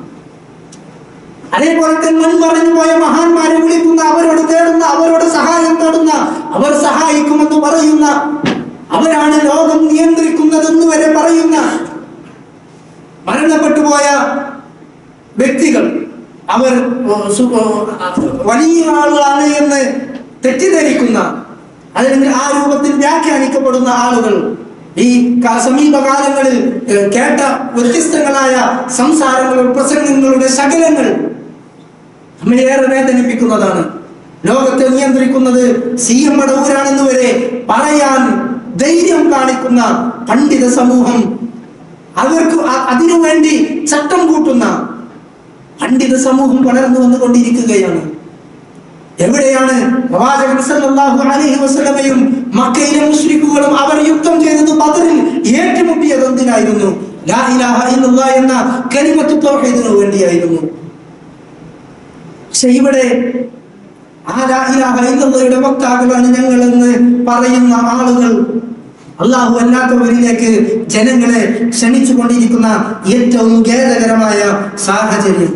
അതേപോലെ തന്നെ മുൻപറഞ്ഞു പോയ മഹാന്മാരെ വിളിക്കുന്ന അവരോട് തേടുന്ന അവരോട് സഹായം തേടുന്ന അവർ സഹായിക്കുമെന്ന് പറയുന്ന അവരാണ് ലോകം നിയന്ത്രിക്കുന്നതെന്ന് വരെ പറയുന്ന മരണപ്പെട്ടു പോയ വ്യക്തികൾ അവർ സു- വലിയ ആളുകളാണ് എന്ന് തെറ്റിദ്ധരിക്കുന്ന അല്ലെങ്കിൽ ആ രൂപത്തിൽ വ്യാഖ്യാനിക്കപ്പെടുന്ന ആളുകൾ ഈ ക- സമീപകാലങ്ങളിൽ ഏഹ്, കേട്ട വ്യത്യസ്തങ്ങളായ സംസാരങ്ങളും പ്രസംഗങ്ങളുടെ ശകലങ്ങൾ നമ്മെ ഏറെ വേദനിപ്പിക്കുന്നതാണ് ലോകത്തെ നിയന്ത്രിക്കുന്നത് സി എം മടവൂരാണെന്ന് വരെ പറയാൻ ധൈര്യം കാണിക്കുന്ന പണ്ഡിത സമൂഹം അവർക്ക് അ- അതിനു വേണ്ടി ചട്ടം കൂട്ടുന്ന പണ്ഡിത സമൂഹം വളർന്നു വന്നുകൊണ്ടിരിക്കുകയാണ് എവിടെയാണ് പ്രവാചകൻ സല്ലല്ലാഹു അലൈഹി വസല്ലമയും മക്കയിലെ മുശ്രിക്കുകളും അവർ യുദ്ധം ചെയ്തത് ബദറിൽ ഏറ്റുമുട്ടിയത് എന്തിനായിരുന്നു ലാ ഇലാഹ ഇല്ലല്ലാഹ് എന്ന കലിമത്ത് തൗഹീദിനു വേണ്ടിയായിരുന്നു പക്ഷെ ഇവിടെ ആ ലാ ഇലാഹ ഇല്ലല്ലാഹയുടെ വക്താക്കളാണ് ഞങ്ങൾ എന്ന് പറയുന്ന ആളുകൾ അള്ളാഹു അല്ലാത്തവരിലേക്ക് ജനങ്ങളെ ക്ഷണിച്ചു കൊണ്ടിരിക്കുന്ന ഏറ്റവും ഖേദകരമായ സാഹചര്യം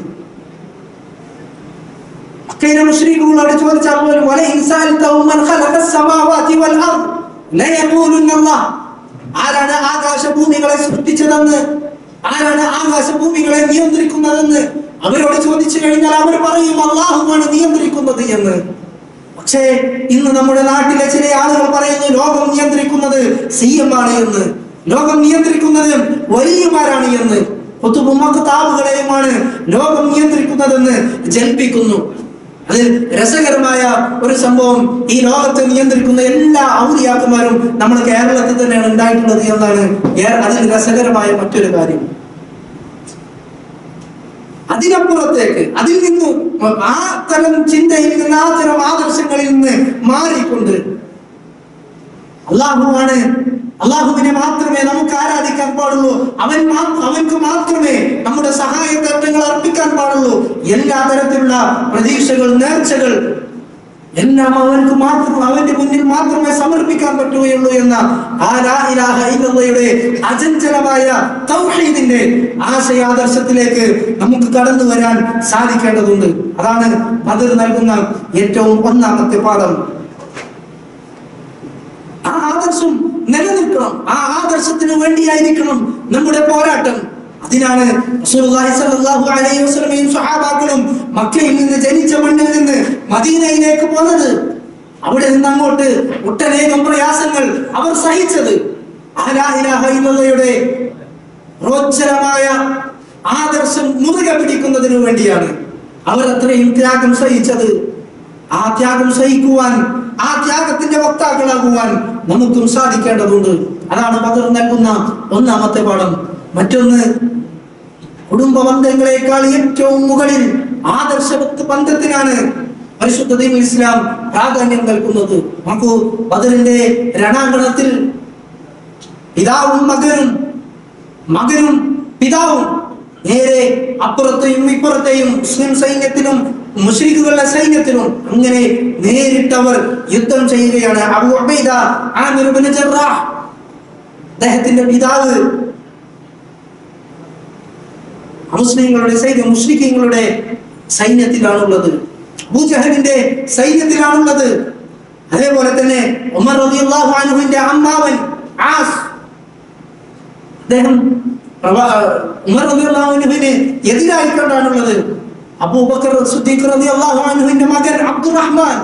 മക്കയിലെ മുശ്രിക്കുകളോട് ചോദിച്ചാൽ പോലും വല ഇൻസാൻ തൗമൻ ഖലഖ സമാവാതി വൽ അർദ് ലയഖൂലുന്ന അല്ലാഹ് ആരാണ് ആകാശഭൂമികളെ സൃഷ്ടിച്ചതെന്ന് ആരാണ് ആകാശഭൂമികളെ നിയന്ത്രിക്കുന്നതെന്ന് അവരോട് ചോദിച്ചു കഴിഞ്ഞാൽ അവർ പറയും അള്ളാഹുവാണ് നിയന്ത്രിക്കുന്നത് എന്ന് പക്ഷേ ഇന്ന് നമ്മുടെ നാട്ടിലെ ചില ആളുകൾ പറയുന്നു ലോകം നിയന്ത്രിക്കുന്നത് സി എം ആണ് എന്ന് ലോകം നിയന്ത്രിക്കുന്നത് വലിയമാരാണ് എന്ന് താവുകളെയുമാണ് ലോകം നിയന്ത്രിക്കുന്നതെന്ന് ജൽപ്പിക്കുന്നു അത് രസകരമായ ഒരു സംഭവം ഈ ലോകത്തെ നിയന്ത്രിക്കുന്ന എല്ലാ ഔലിയാക്കുമാരും നമ്മുടെ കേരളത്തിൽ തന്നെയാണ് ഉണ്ടായിട്ടുള്ളത് എന്നാണ് ഏറെ- അതിൽ രസകരമായ മറ്റൊരു കാര്യം അതിനപ്പുറത്തേക്ക് അതിൽ നിന്ന് ആ തരം ചിന്തയിൽ നിന്ന് ആ തരം ആദർശങ്ങളിൽ നിന്ന് മാറിക്കൊണ്ട് അള്ളാഹുവാണ് അള്ളാഹുവിനെ മാത്രമേ നമുക്ക് ആരാധിക്കാൻ പാടുള്ളൂ അവൻ മാ- അവൻക്ക് മാത്രമേ നമ്മുടെ സഹായ തത്വങ്ങൾ അർപ്പിക്കാൻ പാടുള്ളൂ എല്ലാ തരത്തിലുള്ള പ്രതീക്ഷകൾ നേർച്ചകൾ എല്ലാം അവൻക്ക് മാത്രം അവന്റെ മുന്നിൽ മാത്രമേ സമർപ്പിക്കാൻ പറ്റുകയുള്ളൂ എന്ന ആ ലാ ഇലാഹ ഇല്ലല്ലയുടെ അചഞ്ചലമായ തൗഹീദിന്റെ ആശയാദർശത്തിലേക്ക് നമുക്ക് കടന്നു വരാൻ സാധിക്കേണ്ടതുണ്ട് അതാണ് ബദർ നൽകുന്ന ഏറ്റവും ഒന്നാമത്തെ പാഠം ആ ആദർശം നിലനിൽക്കണം ആ ആദർശത്തിന് വേണ്ടിയായിരിക്കണം നമ്മുടെ പോരാട്ടം അതിനാണ് റസൂലുള്ളാഹി സ്വല്ലല്ലാഹു അലൈഹി വസല്ലമയും സ്വഹാബാക്കളും മക്കയിൽ നിന്ന് ജനിച്ച മണ്ണിൽ നിന്ന് മദീനയിലേക്ക് പോന്നത് അവിടെ നിന്ന് അങ്ങോട്ട് ഒട്ടനേകം പ്രയാസങ്ങൾ അവർ സഹിച്ചത് ആ ലാ ഇലാഹ ഇല്ലല്ലയുടെ പ്രോജ്വലമായ ആദർശം മുറുകെ പിടിക്കുന്നതിനു വേണ്ടിയാണ് അവർ അത്രയും ത്യാഗം സഹിച്ചത് ആ ത്യാഗം സഹിക്കുവാൻ ആ ത്യാഗത്തിന്റെ വക്താക്കളാകുവാൻ നമുക്കും സാധിക്കേണ്ടതുണ്ട് അതാണ് ബദർ നൽകുന്ന ഒന്നാമത്തെ പാഠം മറ്റൊന്ന് കുടുംബ ബന്ധങ്ങളെക്കാൾ ഏറ്റവും മുകളിൽ ആദർശ ബന്ധത്തിനാണ് പരിശുദ്ധ ദീൻ ഇസ്ലാം പ്രാധാന്യം നൽകുന്നത് നോക്കൂ ബദറിന്റെ രണാങ്കണത്തിൽ പിതാവും മകനും മകനും പിതാവും നേരെ അപ്പുറത്തെയും ഇപ്പുറത്തെയും മുസ്ലിം സൈന്യത്തിലും മുസ്ലിക്കുകളുടെ സൈന്യത്തിലും അങ്ങനെ നേരിട്ടവർ യുദ്ധം ചെയ്യുകയാണ് അബു ഉബൈദ ആമിർ ഇബ്നു ജറാഹ് അദ്ദേഹത്തിന്റെ പിതാവ് മുസ്ലിങ്ങളുടെ സൈന്യം മുസ്ലിങ്ങളുടെ സൈന്യത്തിലാണുള്ളത് അബൂജഹലിന്റെ സൈന്യത്തിലാണുള്ളത് അതേപോലെ തന്നെ ഉമർ റളിയല്ലാഹു അൻഹുവിന്റെ അമ്മാവൻ ആസ് അദ്ദേഹം പ്രവാ- ഉമർ റളിയല്ലാഹു അൻഹുവിന് എതിരായിക്കൊണ്ടാണുള്ളത് അബൂബക്കർ സിദ്ദീഖ് റളിയല്ലാഹു അൻഹുവിന്റെ മകൻ അബ്ദുറഹ്മാൻ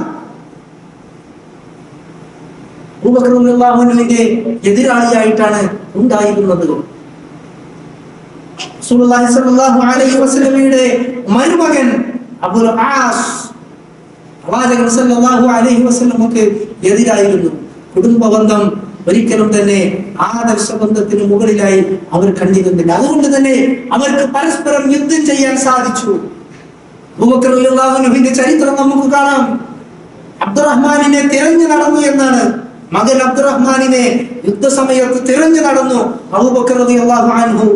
അബൂബക്കർ റളിയല്ലാഹു അൻഹുവിന്റെ എതിരാളിയായിട്ടാണ് ഉണ്ടായിരുന്നത് റസൂലുള്ളാഹി സ്വല്ലല്ലാഹു അലൈഹി വസല്ലമയുടെ മരുമകൻ അബുൽ ആസ് പ്രവാചകൻ സല്ലല്ലാഹു അലൈഹി വസല്ലമക്ക് എതിരായിരുന്നു കുടുംബ ബന്ധം ഒരിക്കലും തന്നെ ആദർശ ബന്ധത്തിന് മുകളിലായി അവർ കണ്ടിരുന്നില്ല അതുകൊണ്ട് തന്നെ അവർക്ക് പരസ്പരം യുദ്ധം ചെയ്യാൻ സാധിച്ചു അബൂബക്കർ റളിയല്ലാഹു അൻഹുവിന്റെ ചരിത്രം നമുക്ക് കാണാം അബ്ദുറഹ്മാനിനെ തിരഞ്ഞു നടന്നു എന്നാണ് മകൻ അബ്ദുറഹ്മാനിനെ യുദ്ധസമയത്ത് തിരഞ്ഞു നടന്നു അബൂബക്കർ റളിയല്ലാഹു അൻഹു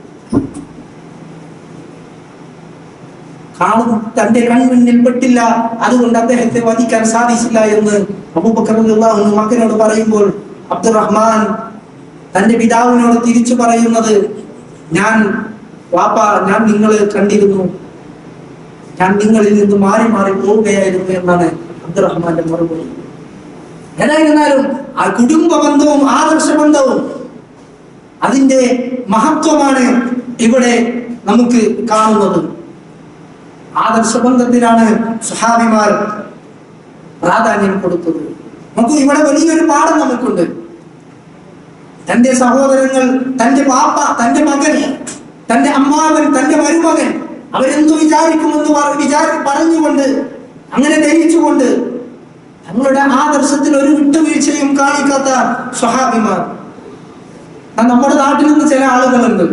കാണും തന്റെ കൺമുന്നിൽ പെട്ടില്ല അതുകൊണ്ട് അദ്ദേഹത്തെ വധിക്കാൻ സാധിച്ചില്ല എന്ന് അബൂബക്കർ റളിയല്ലാഹു അൻഹു മകനോട് പറയുമ്പോൾ അബ്ദുറഹ്മാൻ തന്റെ പിതാവിനോട് തിരിച്ചു പറയുന്നത് ഞാൻ വാപ്പ ഞാൻ നിങ്ങളെ കണ്ടിരുന്നു ഞാൻ നിങ്ങളിൽ നിന്ന് മാറി മാറി പോവുകയായിരുന്നു എന്നാണ് അബ്ദുറഹ്മാന്റെ മറുപടി ഏതായിരുന്നാലും ആ കുടുംബ ബന്ധവും ആദർശ ബന്ധവും അതിന്റെ മഹത്വമാണ് ഇവിടെ നമുക്ക് കാണുന്നത് ആദർശ ബന്ധത്തിനാണ് സുഹാബിമാർ പ്രാധാന്യം കൊടുത്തത് നമുക്ക് ഇവിടെ വലിയൊരു പാഠം നമുക്കുണ്ട് തന്റെ സഹോദരങ്ങൾ തന്റെ പാപ്പ തന്റെ മകൻ തന്റെ അമ്മാവൻ തന്റെ മരുമകൻ അവരെന്തു വിചാരിക്കുമെന്ന് പറ- വിചാരി പറഞ്ഞുകൊണ്ട് അങ്ങനെ ധരിച്ചുകൊണ്ട് തങ്ങളുടെ ആദർശത്തിൽ ഒരു വിട്ടുവീഴ്ചയും കാണിക്കാത്ത സ്വഹാബിമാർ ആ നമ്മുടെ നാട്ടിൽ നിന്ന് ചില ആളുകളുണ്ട്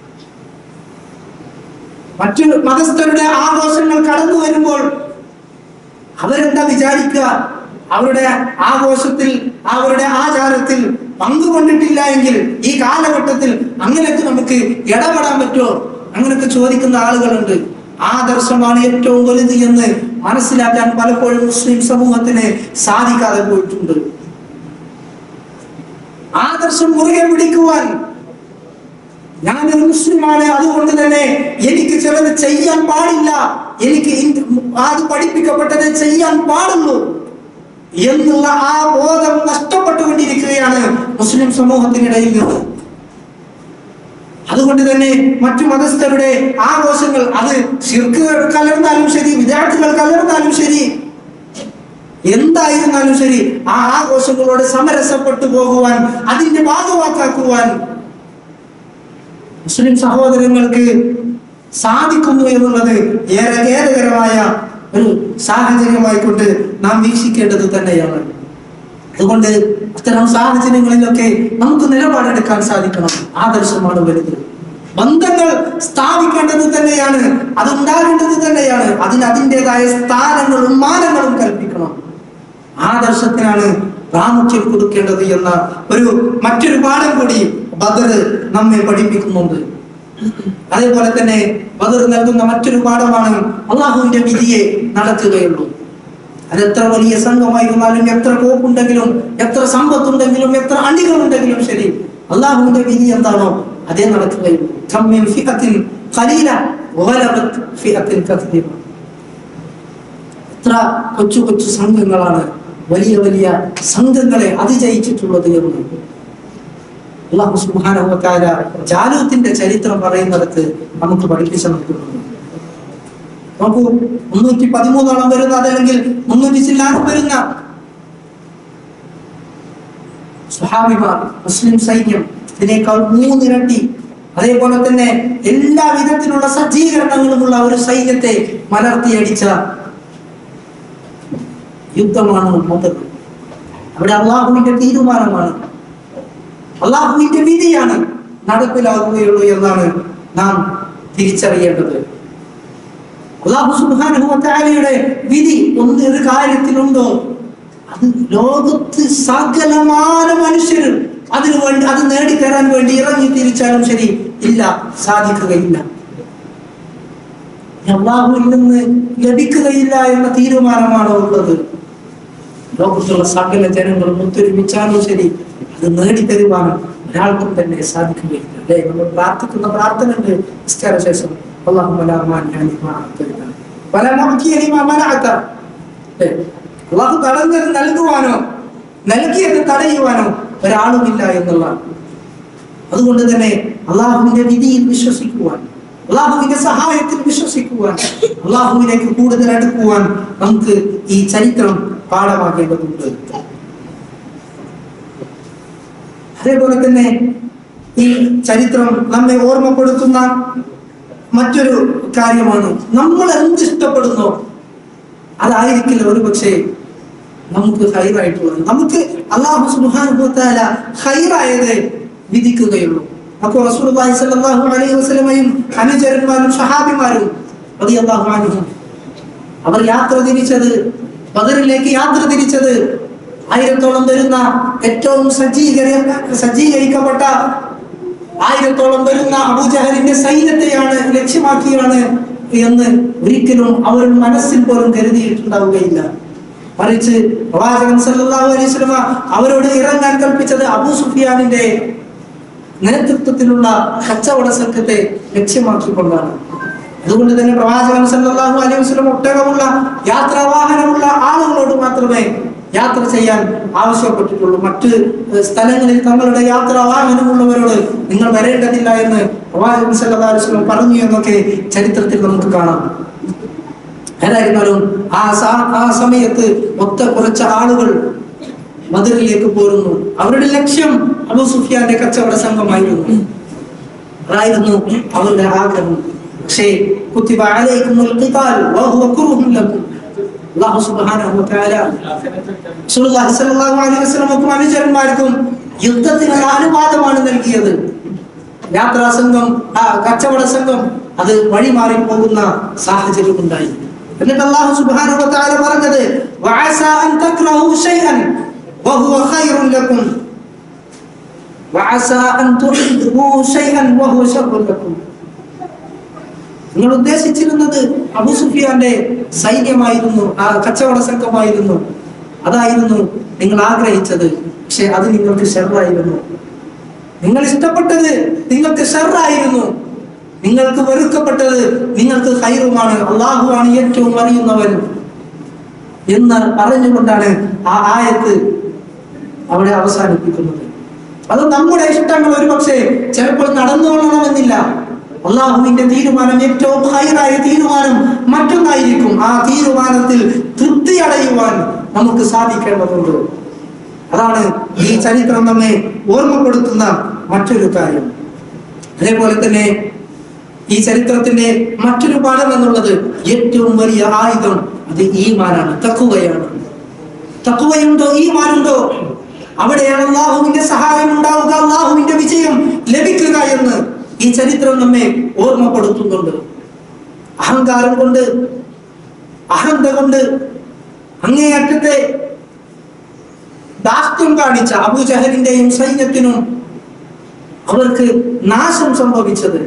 മറ്റു മതസ്ഥരുടെ ആഘോഷങ്ങൾ കടന്നു വരുമ്പോൾ അവരെന്താ വിചാരിക്കുക അവരുടെ ആഘോഷത്തിൽ അവരുടെ ആചാരത്തിൽ പങ്കുകൊണ്ടിട്ടില്ല എങ്കിൽ ഈ കാലഘട്ടത്തിൽ അങ്ങനെയൊക്കെ നമുക്ക് ഇടപെടാൻ പറ്റുമോ അങ്ങനെയൊക്കെ ചോദിക്കുന്ന ആളുകളുണ്ട് ആദർശമാണ് ഏറ്റവും വലുത് എന്ന് മനസ്സിലാക്കാൻ പലപ്പോഴും മുസ്ലിം സമൂഹത്തിന് സാധിക്കാതെ പോയിട്ടുണ്ട് ആദർശം മുറുകെ പിടിക്കുവാൻ ഞാനൊരു മുസ്ലിമാണ് അതുകൊണ്ട് തന്നെ എനിക്ക് ചിലത് ചെയ്യാൻ പാടില്ല എനിക്ക് ഇൻ- അത് പഠിപ്പിക്കപ്പെട്ടത് ചെയ്യാൻ പാടുള്ളൂ എന്നുള്ള ആ ബോധം നഷ്ടപ്പെട്ടുകൊണ്ടിരിക്കുകയാണ് മുസ്ലിം സമൂഹത്തിനിടയിൽ നിന്ന് അതുകൊണ്ട് തന്നെ മറ്റു മതസ്ഥരുടെ ആഘോഷങ്ങൾ അത് ശിർക്കുകൾ കലർന്നാലും ശരി വിദ്യാർത്ഥികൾ കലർന്നാലും ശരി എന്തായിരുന്നാലും ശരി ആ ആഘോഷങ്ങളോട് സമരസപ്പെട്ടു പോകുവാൻ അതിന്റെ ഭാഗവാക്കാക്കുവാൻ മുസ്ലിം സഹോദരങ്ങൾക്ക് സാധിക്കുന്നു എന്നുള്ളത് ഏറെ ഖേദകരമായ ഒരു സാഹചര്യമായിക്കൊണ്ട് നാം വീക്ഷിക്കേണ്ടത് തന്നെയാണ് അതുകൊണ്ട് അത്തരം സാഹചര്യങ്ങളിലൊക്കെ നമുക്ക് നിലപാടെടുക്കാൻ സാധിക്കണം ആദർശമാണ് വലുത് ബന്ധങ്ങൾ സ്ഥാപിക്കേണ്ടത് തന്നെയാണ് അതുണ്ടാകേണ്ടത് തന്നെയാണ് അതിന് അതിൻ്റെതായ സ്ഥാനങ്ങളും മാനങ്ങളും കൽപ്പിക്കണം ആദർശത്തിനാണ് പ്രാമുഖ്യം കൊടുക്കേണ്ടത് എന്ന ഒരു മറ്റൊരു പാഠം കൂടി ബദർ നമ്മെ പഠിപ്പിക്കുന്നുണ്ട് അതേപോലെ തന്നെ ബദർ നൽകുന്ന മറ്റൊരു പാഠമാണ് അള്ളാഹുവിന്റെ വിധിയെ നടത്തുകയുള്ളൂ അതെത്ര വലിയ സംഘമായിരുന്നാലും എത്ര കോപ്പുണ്ടെങ്കിലും എത്ര സമ്പത്തുണ്ടെങ്കിലും എത്ര അണികളുണ്ടെങ്കിലും ശരി അള്ളാഹുവിന്റെ വിധി എന്താണോ അതേ നടക്കുകയുള്ളൂ കം മിൻ ഫിഅത്തിൻ ഖലീല വഗലബത് ഫിഅത്തിൻ കസീറ. എത്ര കൊച്ചു കൊച്ചു സംഘങ്ങളാണ് വലിയ വലിയ സംഘങ്ങളെ അതിജയിച്ചിട്ടുള്ളത് എന്ന് അള്ളാഹു സുബ്ഹാനഹു വ തആല ജാലൂത്തിന്റെ ചരിത്രം പറയുന്നിടത്ത് നമുക്ക് പഠിപ്പിച്ചു നൽകുന്നുണ്ട് നോക്കൂ മുന്നൂറ്റി പതിമൂന്നോളം വരുന്ന അതല്ലെങ്കിൽ മുന്നൂറ്റി ചില്ലാനം വരുന്ന സുഹാബിമാർ മുസ്ലിം സൈന്യം ഇതിനേക്കാൾ മൂന്നിരട്ടി അതേപോലെ തന്നെ എല്ലാ വിധത്തിലുള്ള സജ്ജീകരണങ്ങളുമുള്ള ഒരു സൈന്യത്തെ മലർത്തിയടിച്ച യുദ്ധമാണ് മുതൽ അവിടെ അള്ളാഹുവിന്റെ തീരുമാനമാണ് അള്ളാഹുവിന്റെ വിധിയാണ് നടപ്പിലാകുകയുള്ളൂ എന്നാണ് നാം തിരിച്ചറിയേണ്ടത് അള്ളാഹു സുബ്ഹാനഹു വ തആലയുടെ വിധി ഒന്ന് ഒരു കാര്യത്തിലുണ്ടോ അത് ലോകത്ത് സകലമാന മനുഷ്യർ അതിനു വേണ്ടി അത് നേടിത്തരാൻ വേണ്ടി ഇറങ്ങി തിരിച്ചാലും ശരി ഇല്ല സാധിക്കുകയില്ല അള്ളാഹുവിൽ നിന്ന് ലഭിക്കുകയില്ല എന്ന തീരുമാനമാണോ ഉള്ളത് ലോകത്തുള്ള സകല ജനങ്ങളും ഒത്തൊരുമിച്ചാലും ശരി അത് നേടിത്തരുവാനും ഒരാൾക്കും തന്നെ സാധിക്കുകയില്ല അല്ലെ നമ്മൾ പ്രാർത്ഥിക്കുന്ന പ്രാർത്ഥന ഉണ്ട് നിസ്കാര ശേഷം അള്ളാഹു അള്ളാഹു തടഞ്ഞത് നൽകുവാനോ നൽകിയത് തടയുവാനോ ഒരാളുമില്ല എന്നുള്ളതാണ് അതുകൊണ്ട് തന്നെ അള്ളാഹുവിന്റെ വിധിയിൽ വിശ്വസിക്കുവാൻ അള്ളാഹുവിന്റെ സഹായത്തിൽ വിശ്വസിക്കുവാൻ അള്ളാഹുവിലേക്ക് കൂടുതൽ അടുക്കുവാൻ നമുക്ക് ഈ ചരിത്രം പാഠമാക്കേണ്ടതുണ്ട് അതേപോലെ തന്നെ ഈ ചരിത്രം നമ്മെ ഓർമ്മപ്പെടുത്തുന്ന മറ്റൊരു കാര്യമാണ് നമ്മൾ എന്ത് ഇഷ്ടപ്പെടുന്നോ അതായിരിക്കില്ല ഒരു പക്ഷേ നമുക്ക് ഹൈറായിട്ടുള്ളത് നമുക്ക് അള്ളാഹു സുബാനുഭവത്താല ഹൈറായത് വിധിക്കുകയുള്ളൂ അപ്പോൾ റസൂലുള്ളാഹി സ്വല്ലല്ലാഹു അലൈഹി വസല്ലമയും അനുചരന്മാരും സഹാബിമാരും റളിയല്ലാഹു അൻഹും അവർ യാത്ര തിരിച്ചത് ബദറിലേക്ക് യാത്ര തിരിച്ചത് ആയിരത്തോളം വരുന്ന ഏറ്റവും സജ്ജീകര സജ്ജീകരിക്കപ്പെട്ട ആയിരത്തോളം വരുന്ന അബൂജഹലിന്റെ സൈന്യത്തെയാണ് ലക്ഷ്യമാക്കിയാണ് എന്ന് ഒരിക്കലും അവർ മനസ്സിൽ പോലും കരുതിയിട്ടുണ്ടാവുകയില്ല മറിച്ച് പ്രവാചകൻ സല്ലല്ലാഹു അലൈഹി വസല്ലമ അവരോട് ഇറങ്ങാൻ കൽപ്പിച്ചത് അബൂ സുഫിയാനിന്റെ നേതൃത്വത്തിലുള്ള കച്ചവട സംഘത്തെ ലക്ഷ്യമാക്കിക്കൊണ്ടാണ് അതുകൊണ്ട് തന്നെ പ്രവാചകൻ സല്ലല്ലാഹു അലൈഹി വസല്ലം ഒട്ടകമുള്ള യാത്രാവാഹനമുള്ള ആളുകളോട് മാത്രമേ യാത്ര ചെയ്യാൻ ആവശ്യപ്പെട്ടിട്ടുള്ളൂ മറ്റ് സ്ഥലങ്ങളിൽ തങ്ങളുടെ യാത്രാ വാഹനമുള്ളവരോട് നിങ്ങൾ വരേണ്ടതില്ല എന്ന് പ്രവാചകൻ സല്ലല്ലാഹു അലൈഹി വസല്ലം പറഞ്ഞു എന്നൊക്കെ ചരിത്രത്തിൽ നമുക്ക് കാണാം ഏതായിരുന്നാലും ആ സ- ആ സമയത്ത് ഒത്ത കുറച്ച് ആളുകൾ മധുരയിലേക്ക് പോരുന്നു അവരുടെ ലക്ഷ്യം അബു സുഫിയാന്റെ കച്ചവട സംഘമായിരുന്നു അതായിരുന്നു അവരുടെ ആഗ്രഹം പക്ഷേ കുത്തിബ അലൈക്കുമുൽ ഖിതാൽ വഹുവ കുറുഹും ലക്കും അല്ലാഹു സുബ്ഹാനഹു വ തആല റസൂലുള്ളാഹി സ്വല്ലല്ലാഹു അലൈഹി വസല്ലമക്കും അനുചരന്മാർക്കും യുദ്ധത്തിനുള്ള അനുവാദമാണ് നൽകിയത് യാത്രാ സംഘം ആ കച്ചവട സംഘം അത് വഴിമാറി പോകുന്ന സാഹചര്യം ഉണ്ടായി എന്നിട്ട് അല്ലാഹു സുബ്ഹാനഹു വ തആല പറഞ്ഞത് വഅസ അൻ തക്റഹു ഷൈഅൻ വഹുവ ഖൈറുൻ ലക്കും വഅസ അൻ തുഹിബ്ബു ഷൈഅൻ വഹുവ ശർറുൻ ലക്കും നിങ്ങൾ ഉദ്ദേശിച്ചിരുന്നത് അബു സുഫിയാന്റെ സൈന്യമായിരുന്നു ആ കച്ചവട സംഘമായിരുന്നു അതായിരുന്നു നിങ്ങൾ ആഗ്രഹിച്ചത് പക്ഷെ അത് നിങ്ങൾക്ക് ഷെറായിരുന്നു നിങ്ങൾ ഇഷ്ടപ്പെട്ടത് നിങ്ങൾക്ക് ഷെറായിരുന്നു നിങ്ങൾക്ക് വെറുക്കപ്പെട്ടത് നിങ്ങൾക്ക് ഹൈറുമാണ് അള്ളാഹുവാണ് ഏറ്റവും അറിയുന്നവൻ എന്ന് പറഞ്ഞുകൊണ്ടാണ് ആ ആയത്ത് അവിടെ അവസാനിപ്പിക്കുന്നത് അത് നമ്മുടെ ഇഷ്ടങ്ങൾ ഒരു പക്ഷേ ചിലപ്പോൾ നടന്നുകൊള്ളണമെന്നില്ല അള്ളാഹുവിന്റെ തീരുമാനം ഏറ്റവും ഹൈറായ തീരുമാനം മറ്റൊന്നായിരിക്കും ആ തീരുമാനത്തിൽ തൃപ്തി അടയുവാൻ നമുക്ക് സാധിക്കേണ്ടതുണ്ട് അതാണ് ഈ ചരിത്രം നമ്മെ ഓർമ്മപ്പെടുത്തുന്ന മറ്റൊരു കാര്യം അതേപോലെ തന്നെ ഈ ചരിത്രത്തിന്റെ മറ്റൊരു പാഠം എന്നുള്ളത് ഏറ്റവും വലിയ ആയുധം അത് ഈമാനാണ് തക്കുവയാണ് തക്കുവയുണ്ടോ ഈമാനുണ്ടോ അവിടെയാണ് അള്ളാഹുവിന്റെ സഹായം ഉണ്ടാവുക അള്ളാഹുവിന്റെ വിജയം ലഭിക്കുക എന്ന് ഈ ചരിത്രം നമ്മെ ഓർമ്മപ്പെടുത്തുന്നുണ്ട് അഹങ്കാരം കൊണ്ട് അഹന്ത കൊണ്ട് അങ്ങേയറ്റത്തെ ദാസ്ത്യം കാണിച്ച അബുജഹലിന്റെയും സൈന്യത്തിനും അവർക്ക് നാശം സംഭവിച്ചത്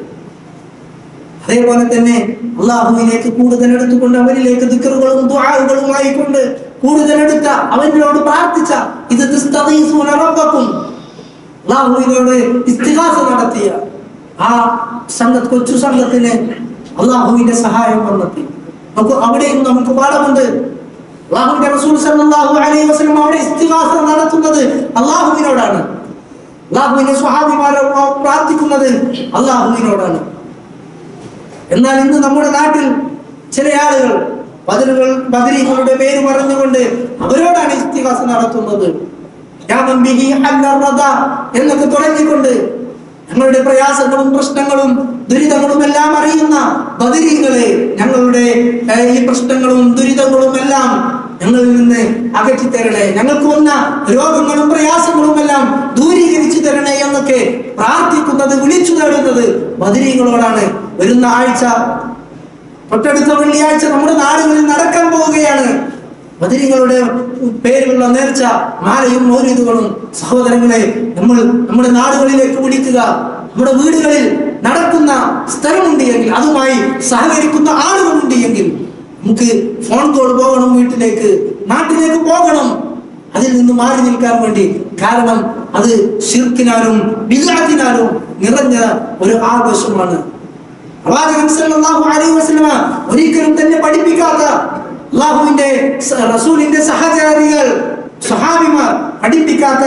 അതേപോലെ തന്നെ അള്ളാഹുവിലേക്ക് കൂടുതൽ എടുത്തുകൊണ്ട് അവരിലേക്ക് ദിക്കറുകളും ദുആകളുമായി കൊണ്ട് കൂടുതൽ എടുത്ത അവരിനോട് പ്രാർത്ഥിച്ച ഇത് തിസ്തഗീസൂന റബ്ബക്കും അള്ളാഹുവിനോട് ഇസ്തിഹാസ നടത്തിയ ആ സംഘ കൊച്ചു സംഘത്തിന് അള്ളാഹുവിന്റെ സഹായം വന്നെത്തി നമുക്ക് അവിടെയും നമുക്ക് പാഠമുണ്ട് അള്ളാഹുവിന്റെ റസൂൽ സല്ലല്ലാഹു അലൈഹി വസല്ലം അവിടെ ഇസ്തിഹാസ നടത്തുന്നത് അള്ളാഹുവിനോടാണ് അള്ളാഹുവിന്റെ സ്വഹാബിമാരെ പ്രാർത്ഥിക്കുന്നത് അള്ളാഹുവിനോടാണ് എന്നാൽ ഇന്ന് നമ്മുടെ നാട്ടിൽ ചില ആളുകൾ ബദലുകൾ ബദരീകളുടെ പേര് പറഞ്ഞുകൊണ്ട് അവരോടാണ് ഇസ്തിഹാസ നടത്തുന്നത് യാമൻ ബിഹി ഹല്ല റദ എന്നൊക്കെ തുടങ്ങിക്കൊണ്ട് ഞങ്ങളുടെ പ്രയാസങ്ങളും പ്രശ്നങ്ങളും ദുരിതങ്ങളും എല്ലാം അറിയുന്ന ബദരീകളെ ഞങ്ങളുടെ ഏഹ്, ഈ പ്രശ്നങ്ങളും ദുരിതങ്ങളും എല്ലാം ഞങ്ങളിൽ നിന്ന് അകറ്റി തരണേ ഞങ്ങൾക്ക് വന്ന രോഗങ്ങളും പ്രയാസങ്ങളും എല്ലാം ദൂരീകരിച്ചു തരണേ എന്നൊക്കെ പ്രാർത്ഥിക്കുന്നത് വിളിച്ചു തേടുന്നത് ബദരീകളോടാണ് വരുന്ന ആഴ്ച തൊട്ടടുത്ത വെള്ളിയാഴ്ച നമ്മുടെ നാടുകളിൽ നടക്കാൻ പോവുകയാണ് ബദരീകളുടെ പേരിലുള്ള നേർച്ച മാലയും മൗര്യതുകളും സഹോദരങ്ങളെ നമ്മൾ നമ്മുടെ നാടുകളിലേക്ക് വിളിക്കുക നമ്മുടെ വീടുകളിൽ നടക്കുന്ന സ്ഥലമുണ്ട് എങ്കിൽ അതുമായി സഹകരിക്കുന്ന ആളുകളുണ്ട് എങ്കിൽ നമുക്ക് ഫോൺ കോൾ പോകണം വീട്ടിലേക്ക് നാട്ടിലേക്ക് പോകണം അതിൽ നിന്ന് മാറി നിൽക്കാൻ വേണ്ടി കാരണം അത് ഷിർക്കിനാലും ബില്ലാത്തിനാലും നിറഞ്ഞ ഒരു ആഘോഷമാണ് പ്രവാചകൻ സല്ലല്ലാഹു അലൈഹി വസല്ലമ ഒരിക്കലും തന്നെ പഠിപ്പിക്കാത്ത അള്ളാഹുവിന്റെ സ- റസൂലിന്റെ സഹചാരികൾ സഹാബിമാർ പഠിപ്പിക്കാത്ത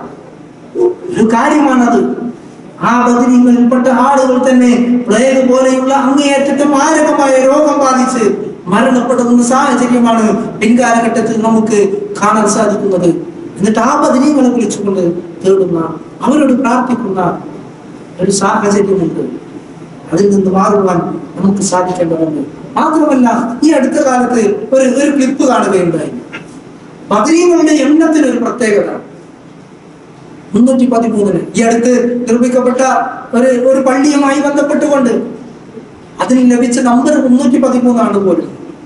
ഒരു കാര്യമാണത് ആ ബദരീങ്ങളിൽപ്പെട്ട ആളുകൾ തന്നെ പ്ലേഗ് പോലെയുള്ള അങ്ങേയറ്റത്തെ മാരകമായ രോഗം ബാധിച്ച് മരണപ്പെടുന്ന സാഹചര്യമാണ് പിൻകാലഘട്ടത്തിൽ നമുക്ക് കാണാൻ സാധിക്കുന്നത് എന്നിട്ട് ആ ബദരീങ്ങളെ വിളിച്ചുകൊണ്ട് തേടുന്ന അവരോട് പ്രാർത്ഥിക്കുന്ന ഒരു സാഹചര്യമുണ്ട് അതിൽ നിന്ന് മാറുവാൻ നമുക്ക് സാധിക്കേണ്ടതുണ്ട് മാത്രമല്ല ഈ അടുത്ത കാലത്ത് ഒരു ഒരു ക്ലിപ്പ് കാണുകയുണ്ടായി ബദരീങ്ങളുടെ എണ്ണത്തിന് ഒരു പ്രത്യേകത മുന്നൂറ്റി പതിമൂന്നിന് ഈ അടുത്ത് നിർമ്മിക്കപ്പെട്ട ഒരു ഒരു പള്ളിയുമായി ബന്ധപ്പെട്ടുകൊണ്ട് അതിന് ലഭിച്ച നമ്പർ മുന്നൂറ്റി പതിമൂന്നാണ് പോലും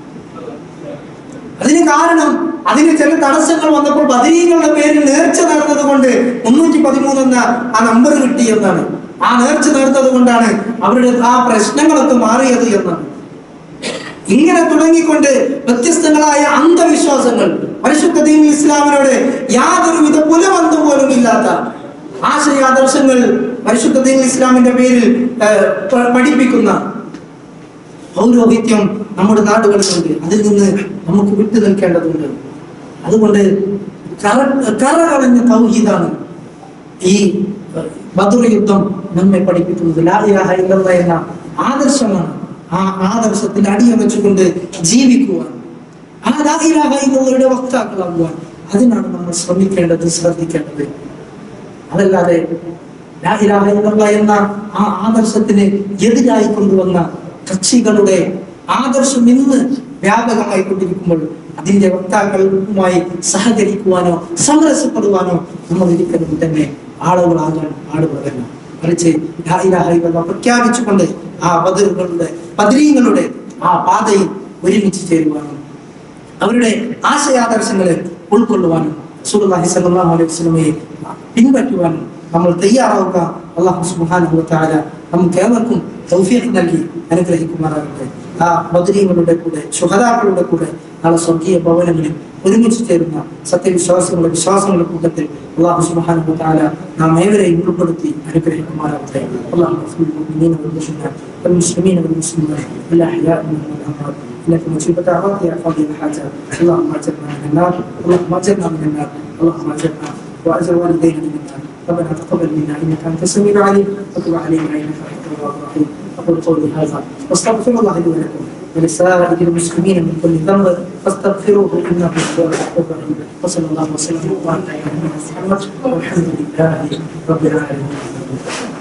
അതിന് കാരണം അതിന് ചില തടസ്സങ്ങൾ വന്നപ്പോൾ ബദരീകളുടെ പേരിൽ നേർച്ച നേർന്നത് കൊണ്ട് മുന്നൂറ്റി പതിമൂന്ന് എന്ന ആ നമ്പർ കിട്ടി എന്നാണ് ആ നേർച്ച നേർന്നത് കൊണ്ടാണ് അവരുടെ ആ പ്രശ്നങ്ങളൊക്കെ മാറിയത് എന്നാണ് ഇങ്ങനെ തുടങ്ങിക്കൊണ്ട് വ്യത്യസ്തങ്ങളായ അന്ധവിശ്വാസങ്ങൾ പരിശുദ്ധ ദീൻ ഇസ്ലാമിനോട് യാതൊരുവിധ പുലബന്ധം പോലും ഇല്ലാത്ത ആശയാദർശങ്ങൾ പരിശുദ്ധ ദീൻ ഇസ്ലാമിന്റെ പേരിൽ ഏഹ്, പ- പഠിപ്പിക്കുന്ന പൗരോഹിത്യം നമ്മുടെ നാടുകളിലുണ്ട് അതിൽ നിന്ന് നമുക്ക് വിട്ടു നിൽക്കേണ്ടതുണ്ട് അതുകൊണ്ട് കറ കറ കളഞ്ഞ തൗഹീദാണ് ഈ ഏഹ്, ബദർ യുദ്ധം നമ്മെ പഠിപ്പിക്കുന്നത് ലാ ഇലാഹ ഇല്ലല്ലാഹ് എന്ന ആദർശമാണ് ആ ആദർശത്തിൽ അടിയറച്ചുകൊണ്ട് ജീവിക്കുവാൻ ആ ലാ ഇലാഹ ഇല്ലല്ലാഹയുടെ വക്താക്കളാകുവാൻ അതിനാണ് നമ്മൾ ശ്രമിക്കേണ്ടത് ശ്രദ്ധിക്കേണ്ടത് അതല്ലാതെ ലാ ഇലാഹ ഇല്ലല്ലാഹ് എന്ന ആ ആദർശത്തിന് എതിരായി കൊണ്ടുവന്ന കക്ഷികളുടെ ആദർശം ഇന്ന് വ്യാപകമായി കൊണ്ടിരിക്കുമ്പോൾ അതിന്റെ വക്താക്കളുമായി സഹകരിക്കുവാനോ സമരസപ്പെടുവാനോ നമ്മൾ ഒരിക്കലും തന്നെ ആളുകളാകാൻ ആളുകളല്ല മറിച്ച് ലാ ഇലാഹ ഇല്ലല്ലാഹ് പ്രഖ്യാപിച്ചുകൊണ്ട് ആ ബദറുകളുടെ ബദരീങ്ങളുടെ ആ പാതയിൽ ഒരുമിച്ച് ചേരുവാനും അവരുടെ ആശയാദർശങ്ങളെ ഉൾക്കൊള്ളുവാനും റസൂലുള്ളാഹി സ്വല്ലല്ലാഹു അലൈഹി വസല്ലമയെ പിൻപറ്റുവാനും നമ്മൾ തയ്യാറാവുക അള്ളാഹു സുബ്ഹാനഹു വതആല നമുക്ക് ഏവർക്കും തൗഫീഖ് നൽകി അനുഗ്രഹിക്കുമാറാകട്ടെ ആ ബദരീങ്ങളുടെ കൂടെ ശുഹദാക്കളുടെ കൂടെ നാളെ സ്വർഗീയ ഭവനങ്ങളിൽ ഒരുമിച്ച് ചേരുന്ന സത്യവിശ്വാസങ്ങളുടെ വിശ്വാസങ്ങളുടെ കൂട്ടത്തിൽ അള്ളാഹു സുബ്ഹാനഹു വതആല നാം ഏവരെയും ഉൾപ്പെടുത്തി അനുഗ്രഹിക്കുമാറാകട്ടെ അള്ളാഹു والمسلمين والمسلمات الأحياء منهم والأموات انك مجيب دعوات يا قاضي الحاجات اللهم اجرنا من النار اللهم اجرنا من النار اللهم اجرنا واجر والدينا من النار ربنا تقبل منا انك انت السميع العليم وتب علينا انك انت التواب الرحيم أقول قولي هذا واستغفر الله لي ولكم ولسائر المسلمين من كل ذنب فاستغفروه إنه هو الغفور الرحيم وصلى الله وسلم وبارك على نبينا محمد والحمد لله رب العالمين